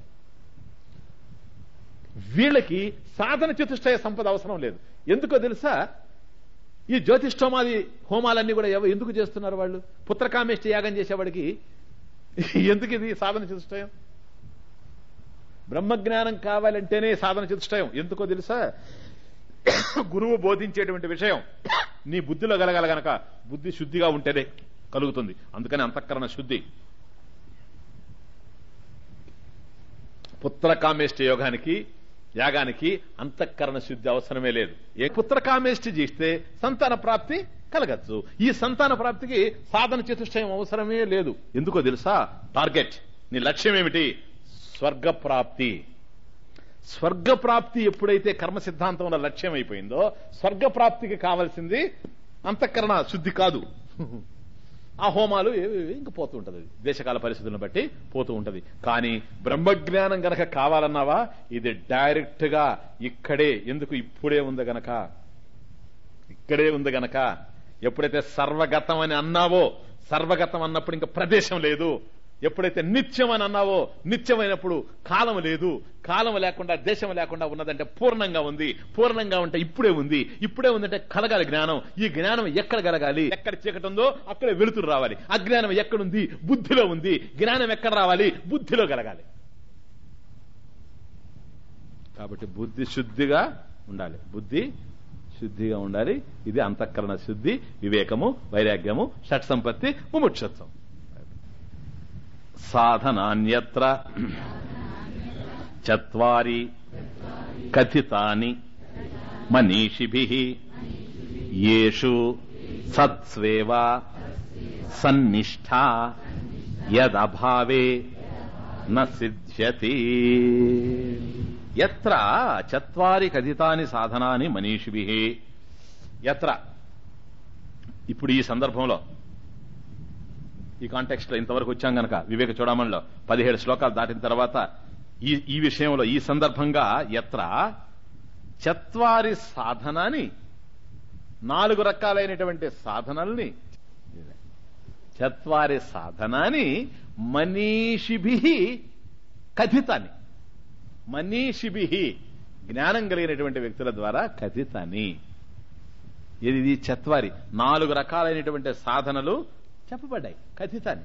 వీళ్ళకి సాధన చతుష్టయ సంపద అవసరం లేదు ఎందుకో తెలుసా ఈ జ్యోతిష్టోమాది హోమాలన్నీ కూడా ఎవ- ఎందుకు చేస్తున్నారు వాళ్ళు పుత్రకామేష్టి యాగం చేసేవాడికి ఎందుకు ఇది సాధన చతుష్టయం బ్రహ్మజ్ఞానం కావాలంటేనే సాధన చతుష్టయం ఎందుకో తెలుసా గురువు బోధించేటువంటి విషయం నీ బుద్ధిలో కలగాల గనక బుద్ధి శుద్ధిగా ఉంటేనే కలుగుతుంది అందుకని అంతఃకరణ శుద్ధి పుత్రకామేష్టి యోగానికి యాగానికి అంతఃకరణ శుద్ధి అవసరమే లేదు ఏ పుత్రకామేష్టి చేస్తే సంతాన ప్రాప్తి కలగచ్చు ఈ సంతాన ప్రాప్తికి సాధన చతుష్టయం అవసరమే లేదు ఎందుకో తెలుసా టార్గెట్ నీ లక్ష్యం ఏమిటి స్వర్గ ప్రాప్తి స్వర్గ ప్రాప్తి ఎప్పుడైతే కర్మ సిద్ధాంతంలో లక్ష్యం అయిపోయిందో స్వర్గ ప్రాప్తికి కావలసింది అంతఃకరణ శుద్ధి కాదు ఆ హోమాలు ఏవి ఏవి ఇంక పోతూ ఉంటది అది. దేశకాల పరిస్థితులను బట్టి పోతూ ఉంటది కానీ బ్రహ్మజ్ఞానం గనక కావాలన్నావా ఇది డైరెక్ట్ గా ఇక్కడే ఎందుకు ఇప్పుడే ఉంది గనక ఇక్కడే ఉంది గనక ఎప్పుడైతే సర్వగతం అని అన్నావో సర్వగతం అన్నప్పుడు ఇంకా ప్రదేశం లేదు ఎప్పుడైతే నిత్యం అని అన్నావో నిత్యమైనప్పుడు కాలం లేదు కాలం లేకుండా దేశం లేకుండా ఉన్నదంటే పూర్ణంగా ఉంది పూర్ణంగా ఉంటే ఇప్పుడే ఉంది ఇప్పుడే ఉందంటే కలగాలి జ్ఞానం ఈ జ్ఞానం ఎక్కడ కలగాలి ఎక్కడ చీకటి ఉందో అక్కడే వెలుతురు రావాలి అజ్ఞానం ఎక్కడుంది బుద్ధిలో ఉంది జ్ఞానం ఎక్కడ రావాలి బుద్ధిలో కలగాలి కాబట్టి బుద్ధి శుద్ధిగా ఉండాలి బుద్ధి శుద్ధిగా ఉండాలి ఇది అంతఃకరణ శుద్ధి వివేకము వైరాగ్యము షట్ సంపత్తి ముముక్షత్వం సాధనాన్యత్ర చత్వారి కథితాని మనీషిభి యేషు సత్స్వేవ సన్నిష్ఠా యదభావే న సిద్ధ్యతి ఎత్ర చత్వారి కథితాని సాధనాని మనీషిభి ఎత్ర ఇప్పుడు ఈ సందర్భంలో ఈ కాంటెక్స్ట్ లో ఇంతవరకు వచ్చాం గనక వివేక చూడమణిలో పదిహేడు శ్లోకాలు దాటిన తర్వాత ఈ ఈ విషయంలో ఈ సందర్భంగా ఎత్ర చత్వారి సాధనాన్ని నాలుగు రకాలైనటువంటి సాధనల్ని చత్వారి సాధనాన్ని మనీషిభి కథితాన్ని మనీషిభి జ్ఞానం కలిగినటువంటి వ్యక్తుల ద్వారా కథితాన్ని ఇది ఇది చత్వారి నాలుగు రకాలైనటువంటి సాధనలు చెప్పబడ్డాయి కథితాన్ని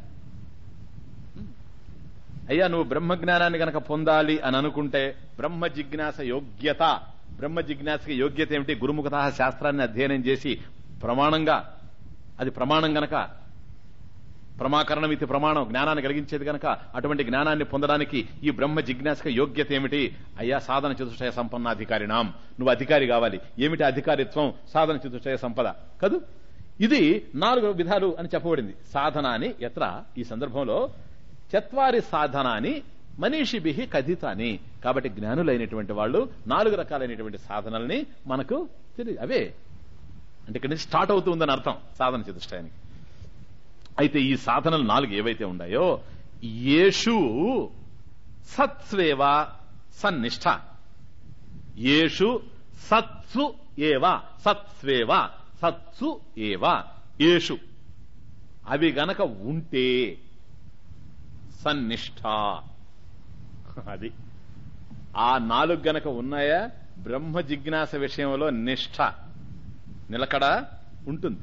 అయ్యా నువ్వు బ్రహ్మ జ్ఞానాన్ని గనక పొందాలి అని అనుకుంటే బ్రహ్మ జిజ్ఞాస యోగ్యత బ్రహ్మ జిజ్ఞాసకి యోగ్యత ఏమిటి గురుముఖత శాస్త్రాన్ని అధ్యయనం చేసి ప్రమాణంగా అది ప్రమాణం గనక ప్రమాకరణం ఇది ప్రమాణం జ్ఞానాన్ని కలిగించేది గనక అటువంటి జ్ఞానాన్ని పొందడానికి ఈ బ్రహ్మ జిజ్ఞాసక యోగ్యత ఏమిటి అయ్యా సాధన చతుష్టయ సంపన్నాధికారినాం నువ్వు అధికారి కావాలి ఏమిటి అధికారిత్వం సాధన చతుష్టయ సంపద కదూ ఇది నాలుగు విధాలు అని చెప్పబడింది సాధన అని ఎత్ర ఈ సందర్భంలో చత్వారి సాధన అని మనీషిభి కథితాని కాబట్టి జ్ఞానులైనటువంటి వాళ్ళు నాలుగు రకాలైనటువంటి సాధనల్ని మనకు తెలియదు అవే అంటే ఇక్కడ నుంచి స్టార్ట్ అవుతుందని అర్థం సాధన చతుష్టయానికి అయితే ఈ సాధనలు నాలుగు ఏవైతే ఉన్నాయో యేషు సత్స్వేవ సన్నిష్ట యేషు సత్సు ఏవ సత్స్వేవ సత్సు ఏవ యేషు అవి గనక ఉంటే సన్నిష్ట అది ఆ నాలుగు గనక ఉన్నాయా బ్రహ్మ జిజ్ఞాస విషయంలో నిష్ఠ నిలకడ ఉంటుంది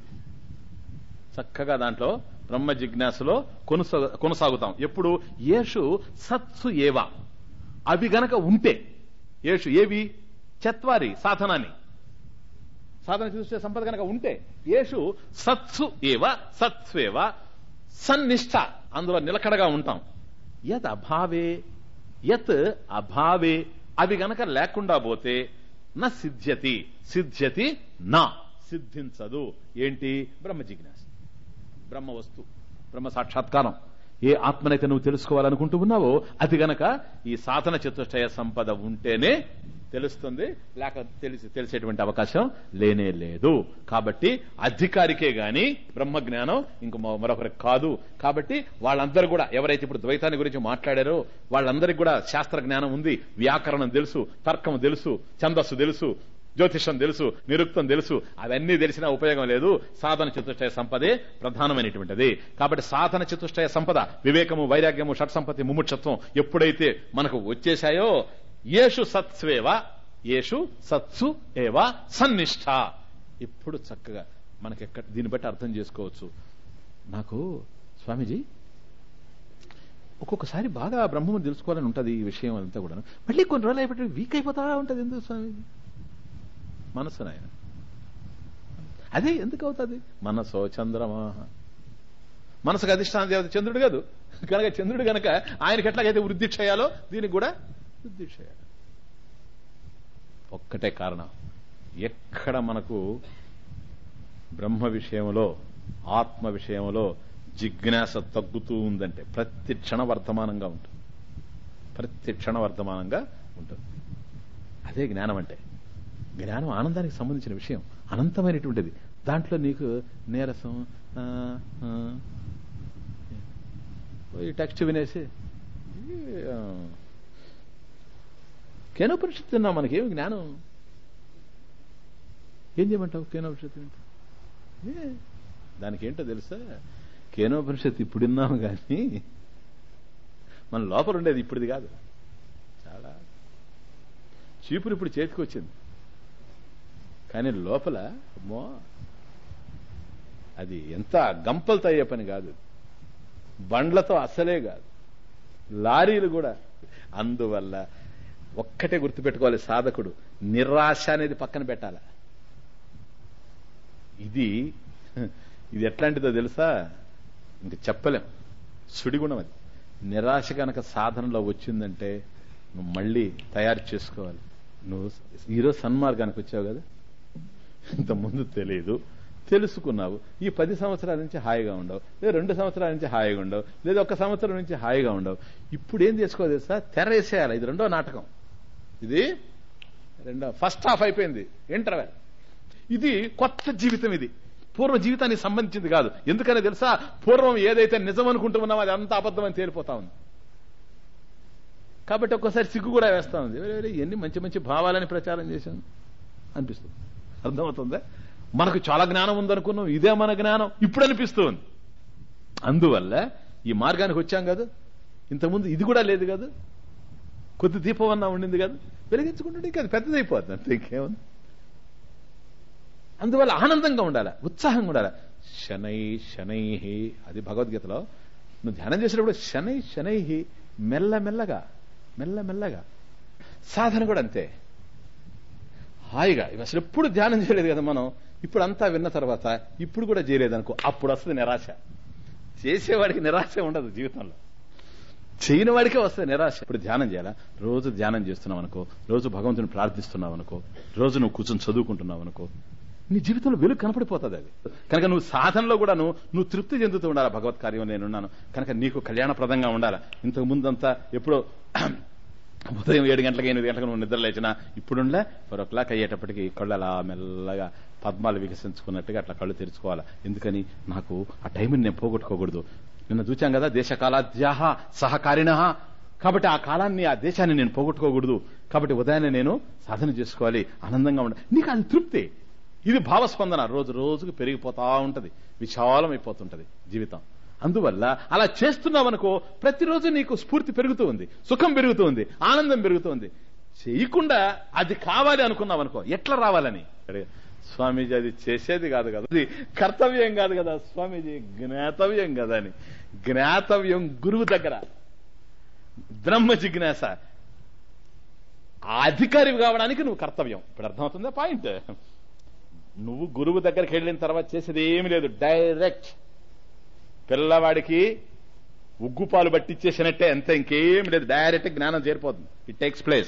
చక్కగా దాంట్లో బ్రహ్మ జిజ్ఞాసలో కొనసా కొనసాగుతాం ఎప్పుడు యేషు సత్సు ఏవా అవి గనక ఉంటే యేషు ఏవి చత్వారి సాధనాన్ని సాధన చూసే సంపద గనక ఉంటే యేషు సత్సు ఏవ సత్స్వేవ సన్నిష్ట అందులో నిలకడగా ఉంటాం యత్ అభావే యత్ అభావే అవి గనక లేకుండా పోతే నా సిద్ధ్యతి సిద్ధ్యతి నా సిద్ధించదు ఏంటి బ్రహ్మ జిజ్ఞాస బ్రహ్మ వస్తు బ్రహ్మ సాక్షాత్కారం ఏ ఆత్మనైతే నువ్వు తెలుసుకోవాలనుకుంటూ ఉన్నావో అది గనక ఈ సాధన చతుష్టయ సంపద ఉంటేనే తెలుస్తుంది లేక తెలిసి తెలిసేటువంటి అవకాశం లేనే లేదు కాబట్టి అధికారికే గాని బ్రహ్మ జ్ఞానం ఇంక మరొ- మరొకరికి కాదు కాబట్టి వాళ్ళందరూ కూడా ఎవరైతే ఇప్పుడు ద్వైతాన్ని గురించి మాట్లాడారో వాళ్ళందరికీ కూడా శాస్త్ర జ్ఞానం ఉంది వ్యాకరణం తెలుసు తర్కం తెలుసు ఛందస్సు తెలుసు జ్యోతిషం తెలుసు నిరుక్తం తెలుసు అవన్నీ తెలిసినా ఉపయోగం లేదు సాధన చతుష్టయ సంపదే ప్రధానమైనటువంటిది కాబట్టి సాధన చతుష్టయ సంపద వివేకము వైరాగ్యము షట్ సంపత్తి ముముక్షత్వం ఎప్పుడైతే మనకు వచ్చేశాయో యేషు సత్స్వేవ యేషు సత్సు ఏవా సన్నిష్ఠ ఇప్పుడు చక్కగా మనకి ఎక్కడ దీన్ని బట్టి అర్థం చేసుకోవచ్చు నాకు స్వామీజీ ఒక్కొక్కసారి బాగా బ్రహ్మము తెలుసుకోవాలని ఉంటది ఈ విషయం అంతా కూడా మళ్ళీ కొన్ని రోజులు అయిపోయి వీక్ అయిపోతా ఉంటది ఎందుకు స్వామీజీ మనసు నాయన అదే ఎందుకు అవుతుంది మనసో చంద్రమా మనసుకు అధిష్టాన దేవత చంద్రుడు కాదు కనుక చంద్రుడు గనక ఆయనకి ఎట్లాగైతే వృద్ధి చేయాలో దీనికి కూడా వృద్ధి చేయాలి ఒక్కటే కారణం ఎక్కడ మనకు బ్రహ్మ విషయంలో ఆత్మ విషయంలో జిజ్ఞాస తగ్గుతూ ఉందంటే ప్రతి క్షణ వర్తమానంగా ఉంటుంది ప్రతి క్షణ వర్తమానంగా ఉంటుంది అదే జ్ఞానం అంటే జ్ఞానం ఆనందానికి సంబంధించిన విషయం అనంతమైనటువంటిది దాంట్లో నీకు నీరసం ఆ, ఆ, ఈ టెక్స్ట్ వినేసి ఈ, ఆ, కేనోపనిషత్తు తిన్నాం మనకేమి జ్ఞానం ఏం చేయమంటావు కేనోపనిషత్తు వింటే? ఏ, దానికి ఏంటో తెలుసా కేనోపనిషత్తు ఇప్పుడు విన్నాము కానీ మన లోపల ఉండేది ఇప్పుడుది కాదు చాలా చీపురు ఇప్పుడు చేతికి వచ్చింది కానీ లోపల అమ్మో అది ఎంత గంపలతో అయ్యే పని కాదు బండ్లతో అస్సలే కాదు లారీలు కూడా అందువల్ల ఒక్కటే గుర్తుపెట్టుకోవాలి సాధకుడు నిరాశ అనేది పక్కన పెట్టాల ఇది ఇది ఎట్లాంటిదో తెలుసా ఇంక చెప్పలేం సుడిగుణం అది నిరాశ కనుక సాధనలో వచ్చిందంటే నువ్వు మళ్ళీ తయారు చేసుకోవాలి నువ్వు ఈరోజు సన్మార్గానికి వచ్చావు కదా ఇంత ముందు తెలియదు తెలుసుకున్నావు ఈ పది సంవత్సరాల నుంచి హాయిగా ఉండవు లేదా రెండు సంవత్సరాల నుంచి హాయిగా ఉండవు లేదా ఒక సంవత్సరం నుంచి హాయిగా ఉండవు ఇప్పుడు ఏం చేసుకోవాలి తెలుసా తెర వేసేయాలి ఇది రెండో నాటకం ఇది రెండో ఫస్ట్ హాఫ్ అయిపోయింది ఇంటర్వెల్ ఇది కొత్త జీవితం ఇది పూర్వ జీవితానికి సంబంధించింది కాదు ఎందుకని తెలుసా పూర్వం ఏదైతే నిజం అనుకుంటూ ఉన్నామో అది అంత అబద్ధం అని తేలిపోతా ఉంది కాబట్టి ఒక్కోసారి సిగ్గు కూడా వేస్తా ఉంది "ఒరే, ఒరే, ఎన్ని మంచి మంచి భావాలని ప్రచారం చేశాను అనిపిస్తుంది అర్థమవుతుందా మనకు చాలా జ్ఞానం ఉందనుకున్నాం ఇదే మన జ్ఞానం ఇప్పుడు అనిపిస్తుంది అందువల్ల ఈ మార్గానికి వచ్చాం కదా ఇంతకుముందు ఇది కూడా లేదు కదా కొద్ది దీపం అన్నా ఉండింది కదా వెలిగించుకుంటుంటే ఇంకా అది పెద్దదైపోతుంది అంతే ఇంకేముంది అందువల్ల ఆనందంగా ఉండాలి ఉత్సాహంగా ఉండాలి శనై శనై అది భగవద్గీతలో నువ్వు ధ్యానం చేసేటప్పుడు శనై శనై మెల్లమెల్లగా మెల్లమెల్లగా సాధన కూడా అంతే హాయిగా ఇవి అసలు ఎప్పుడు ధ్యానం చేయలేదు కదా మనం ఇప్పుడు అంతా విన్న తర్వాత ఇప్పుడు కూడా చేయలేదు అనుకో అప్పుడు వస్తుంది నిరాశ చేసేవాడికి నిరాశ ఉండదు జీవితంలో చేయని వాడికే వస్తుంది నిరాశ ఇప్పుడు ధ్యానం చేయాలా రోజు ధ్యానం చేస్తున్నావు అనుకో రోజు భగవంతుని ప్రార్థిస్తున్నావు అనుకో రోజు నువ్వు కూర్చొని చదువుకుంటున్నావు అనుకో నీ జీవితంలో వెలుగు కనపడిపోతుంది అది కనుక నువ్వు సాధనలో కూడా నువ్వు నువ్వు తృప్తి చెందుతూ ఉండాలి భగవత్ కార్యం నేనున్నాను కనుక నీకు కళ్యాణప్రదంగా ఉండాలి ఇంతకు ముందంతా ఎప్పుడో ఉదయం ఏడు గంటలకు ఎనిమిది గంటలకు నువ్వు నిద్ర లేచినా ఇప్పుడుండే ఫోర్ ఓ క్లాక్ అయ్యేటప్పటికి కళ్ళు అలా మెల్లగా పద్మాలు వికసించుకున్నట్టుగా అట్లా కళ్ళు తెరుచుకోవాలి ఎందుకని నాకు ఆ టైంని నేను పోగొట్టుకోకూడదు నిన్న చూచాం కదా దేశ కాలాద్యాహ సహకారిణ కాబట్టి ఆ కాలాన్ని ఆ దేశాన్ని నేను పోగొట్టుకోకూడదు కాబట్టి ఉదయాన్నే నేను సాధన చేసుకోవాలి ఆనందంగా ఉండాలి నీకు అది తృప్తి ఇది భావస్పందన రోజు రోజుకు పెరిగిపోతా ఉంటది విశాలమైపోతుంటది జీవితం అందువల్ల అలా చేస్తున్నావనుకో ప్రతిరోజు నీకు స్ఫూర్తి పెరుగుతూ ఉంది సుఖం పెరుగుతూ ఉంది ఆనందం పెరుగుతూ ఉంది చేయకుండా అది కావాలి అనుకున్నావనుకో ఎట్లా రావాలని అడిగా, స్వామీజీ అది చేసేది కాదు కదా అది కర్తవ్యం కాదు కదా స్వామీజీ జ్ఞాతవ్యం కదా అని జ్ఞాతవ్యం గురువు దగ్గర బ్రహ్మ జిజ్ఞాస ఆ అధికారి కావడానికి నువ్వు కర్తవ్యం ఇప్పుడు అర్థమవుతుందా పాయింట్ నువ్వు గురువు దగ్గరికి వెళ్ళిన తర్వాత చేసేది ఏమి లేదు డైరెక్ట్ పిల్లవాడికి ఉగ్గుపాలు పట్టించేసినట్టే అంతే ఇంకేం లేదు డైరెక్ట్ జ్ఞానం చేరిపోతుంది ఇట్ టేక్స్ ప్లేస్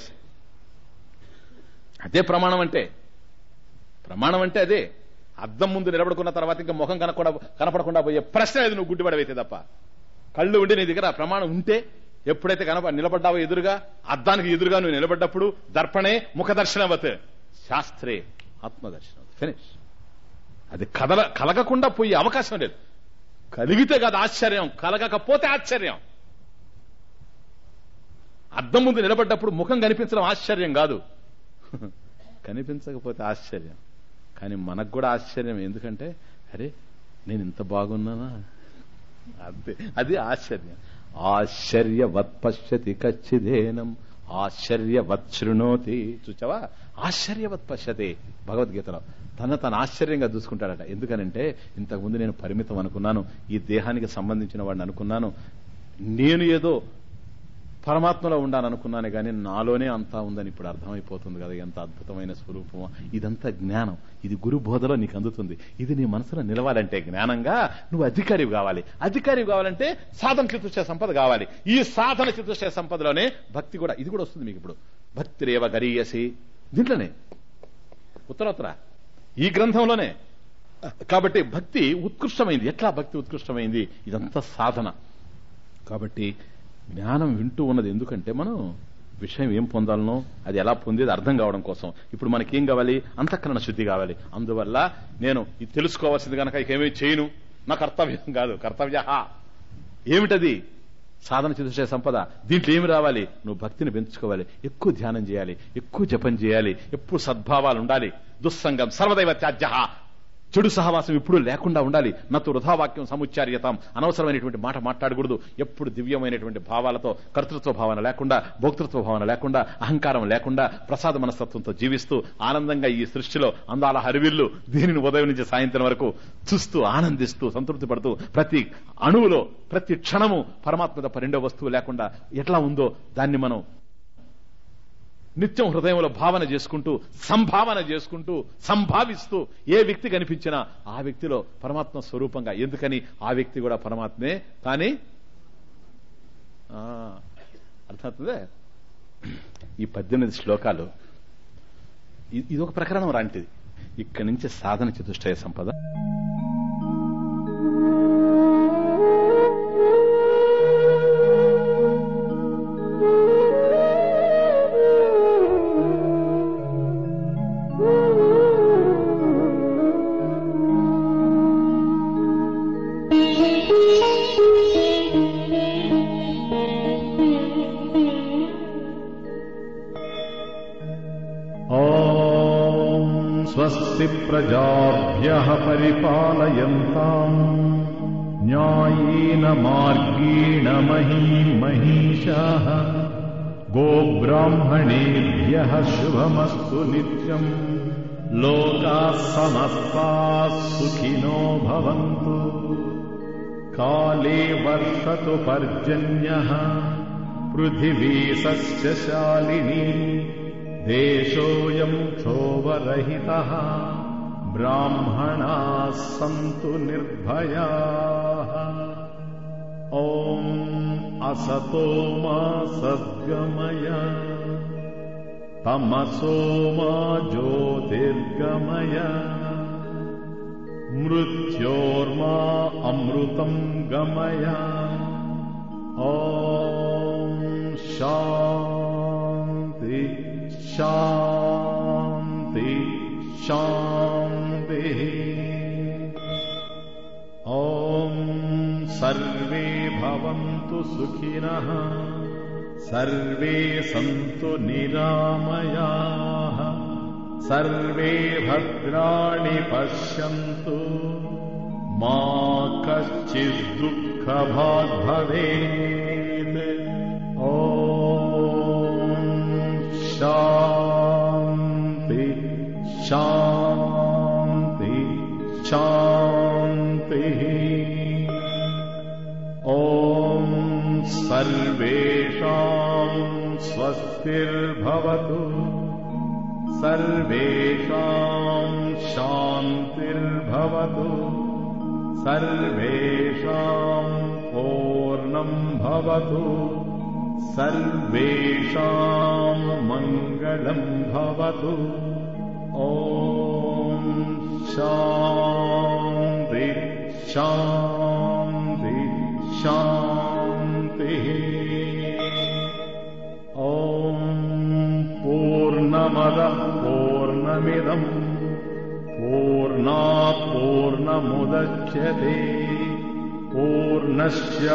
అదే ప్రమాణం అంటే ప్రమాణం అంటే అదే అద్దం ముందు నిలబడుకున్న తర్వాత ఇంకా ముఖం కనకుండా కనపడకుండా పోయే ప్రశ్న లేదు నువ్వు గుడ్డిపడవైతే తప్ప కళ్ళు ఉండి నీ దగ్గర ఆ ప్రమాణం ఉంటే ఎప్పుడైతే కనప నిలబడ్డావో ఎదురుగా అద్దానికి ఎదురుగా నువ్వు నిలబడ్డప్పుడు దర్పణే ముఖ దర్శనవత్ శాస్త్రే ఆత్మదర్శనం ఫినిష్ అది కదల కలగకుండా పోయే అవకాశం లేదు కలిగితే కాదు ఆశ్చర్యం కలగకపోతే ఆశ్చర్యం అద్దం ముందు నిలబడ్డప్పుడు ముఖం కనిపించడం ఆశ్చర్యం కాదు కనిపించకపోతే ఆశ్చర్యం కానీ మనకు కూడా ఆశ్చర్యం ఎందుకంటే అరే నేను ఇంత బాగున్నానా అంతే అది ఆశ్చర్యం ఆశ్చర్యవత్ పశ్యతి కచ్చిదేనం ఆశ్చర్యవత్ శృణోతి చూచావా ఆశ్చర్యవత్ పశ్యతి భగవద్గీతలో తన తన ఆశ్చర్యంగా చూసుకుంటాడట ఎందుకనంటే ఇంతకుముందు నేను పరిమితం అనుకున్నాను ఈ దేహానికి సంబంధించిన వాడిని అనుకున్నాను నేను ఏదో పరమాత్మలో ఉండాలని అనుకున్నాను కానీ నాలోనే అంతా ఉందని ఇప్పుడు అర్థమైపోతుంది కదా ఎంత అద్భుతమైన స్వరూపమో ఇదంతా జ్ఞానం ఇది గురు బోధలో నీకు అందుతుంది ఇది నీ మనసులో నిలవాలంటే జ్ఞానంగా నువ్వు అధికారివి కావాలి అధికారివి కావాలంటే సాధన చతుష్ట సంపద కావాలి ఈ సాధన చతుష్ట సంపదలోనే భక్తి కూడా ఇది కూడా వస్తుంది మీకు ఇప్పుడు భక్తి రేవ గరీయసి దీంట్లోనే ఉత్తరోత్తర ఈ గ్రంథంలోనే కాబట్టి భక్తి ఉత్కృష్టమైంది ఎట్లా భక్తి ఉత్కృష్టమైంది ఇదంతా సాధన కాబట్టి జ్ఞానం వింటూ ఉన్నది ఎందుకంటే మనం విషయం ఏం పొందాలనో అది ఎలా పొందేది అర్థం కావడం కోసం ఇప్పుడు మనకేం కావాలి అంతఃకరణ శుద్ధి కావాలి అందువల్ల నేను ఇది తెలుసుకోవాల్సింది కనుక ఇకేమీ చేయను నా కర్తవ్యం కాదు కర్తవ్య ఏమిటది సాధన చతుర్శయ సంపద దీంట్లో ఏమి రావాలి నువ్వు భక్తిని పెంచుకోవాలి ఎక్కువ ధ్యానం చేయాలి ఎక్కువ జపం చేయాలి ఎప్పుడు సద్భావాలు ఉండాలి దుస్సంగం సర్వదైవ త్యాజ్య చెడు సహవాసం ఎప్పుడు లేకుండా ఉండాలి నత్తు వృధావాక్యం సముచ్చార్యతాం అనవసరమైనటువంటి మాట మాట్లాడకూడదు ఎప్పుడు దివ్యమైనటువంటి భావాలతో కర్తృత్వ భావన లేకుండా భోక్తృత్వ భావన లేకుండా అహంకారం లేకుండా ప్రసాద మనస్తత్వంతో జీవిస్తూ ఆనందంగా ఈ సృష్టిలో అందాల హరివిల్లు దీనిని ఉదయం నుంచి సాయంత్రం వరకు చూస్తూ ఆనందిస్తూ సంతృప్తి పడుతూ ప్రతి అణువులో ప్రతి క్షణము పరమాత్మ తప్ప రెండో వస్తువు లేకుండా ఎట్లా ఉందో దాన్ని మనం నిత్యం హృదయంలో భావన చేసుకుంటూ సంభావన చేసుకుంటూ సంభావిస్తూ ఏ వ్యక్తి కనిపించినా ఆ వ్యక్తిలో పరమాత్మ స్వరూపంగా ఎందుకని ఆ వ్యక్తి కూడా పరమాత్మే కానీ ఆ, అర్థమవుతుందే ఈ పద్దెనిమిది శ్లోకాలు ఇ- ఇది ఒక ప్రకరణం లాంటిది ఇక్కడి నుంచి సాధన చతుష్టయ సంపద ॐ स्वस्ति प्रजाभ्यः परिपालयन्ताम् न्यायेन मार्गेण महीं महिषाः गोब्राह्मणेभ्यः शुभमस्तु नित्यम् लोकाः समस्ताः सुखिनो भवन्तु काले वर्षतु पर्जन्यः पृथिवी सस्यशालिनी देशोऽयम् क्षोभरहितः ब्राह्मणाः सन्तु निर्भयाः ॐ असतो मा सद्गमय तमसो मा ज्योतिर्गमय मृत्योर्मा अमृतम् गमय ॐ शान्ति शान्ति शान्तिः ॐ सर्वे भवन्तु सुखिनः सर्वे सन्तु निरामयाः सर्वे भद्राणि पश्यन्तु मा कश्चिद्दुःखभाग् भवेत् ॐ शान्ति शान्ति शान्तिः ॐ सर्वेषाम् स्वस्तिर्भवतु सर्वेषाम् शान्तिर्भवतु सर्वेषाम् पूर्णम् भवतु सर्वेषाम् मङ्गलम् भवतु ॐ शान्ति शान्ति शान्तिः ॐ पूर्णमदः पूर्णमिदम् पूर्णात् पूर्णमुदच्यते पूर्णस्य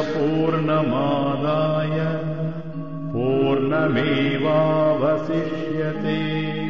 पूर्णमादाय पूर्णमेवावशिष्यते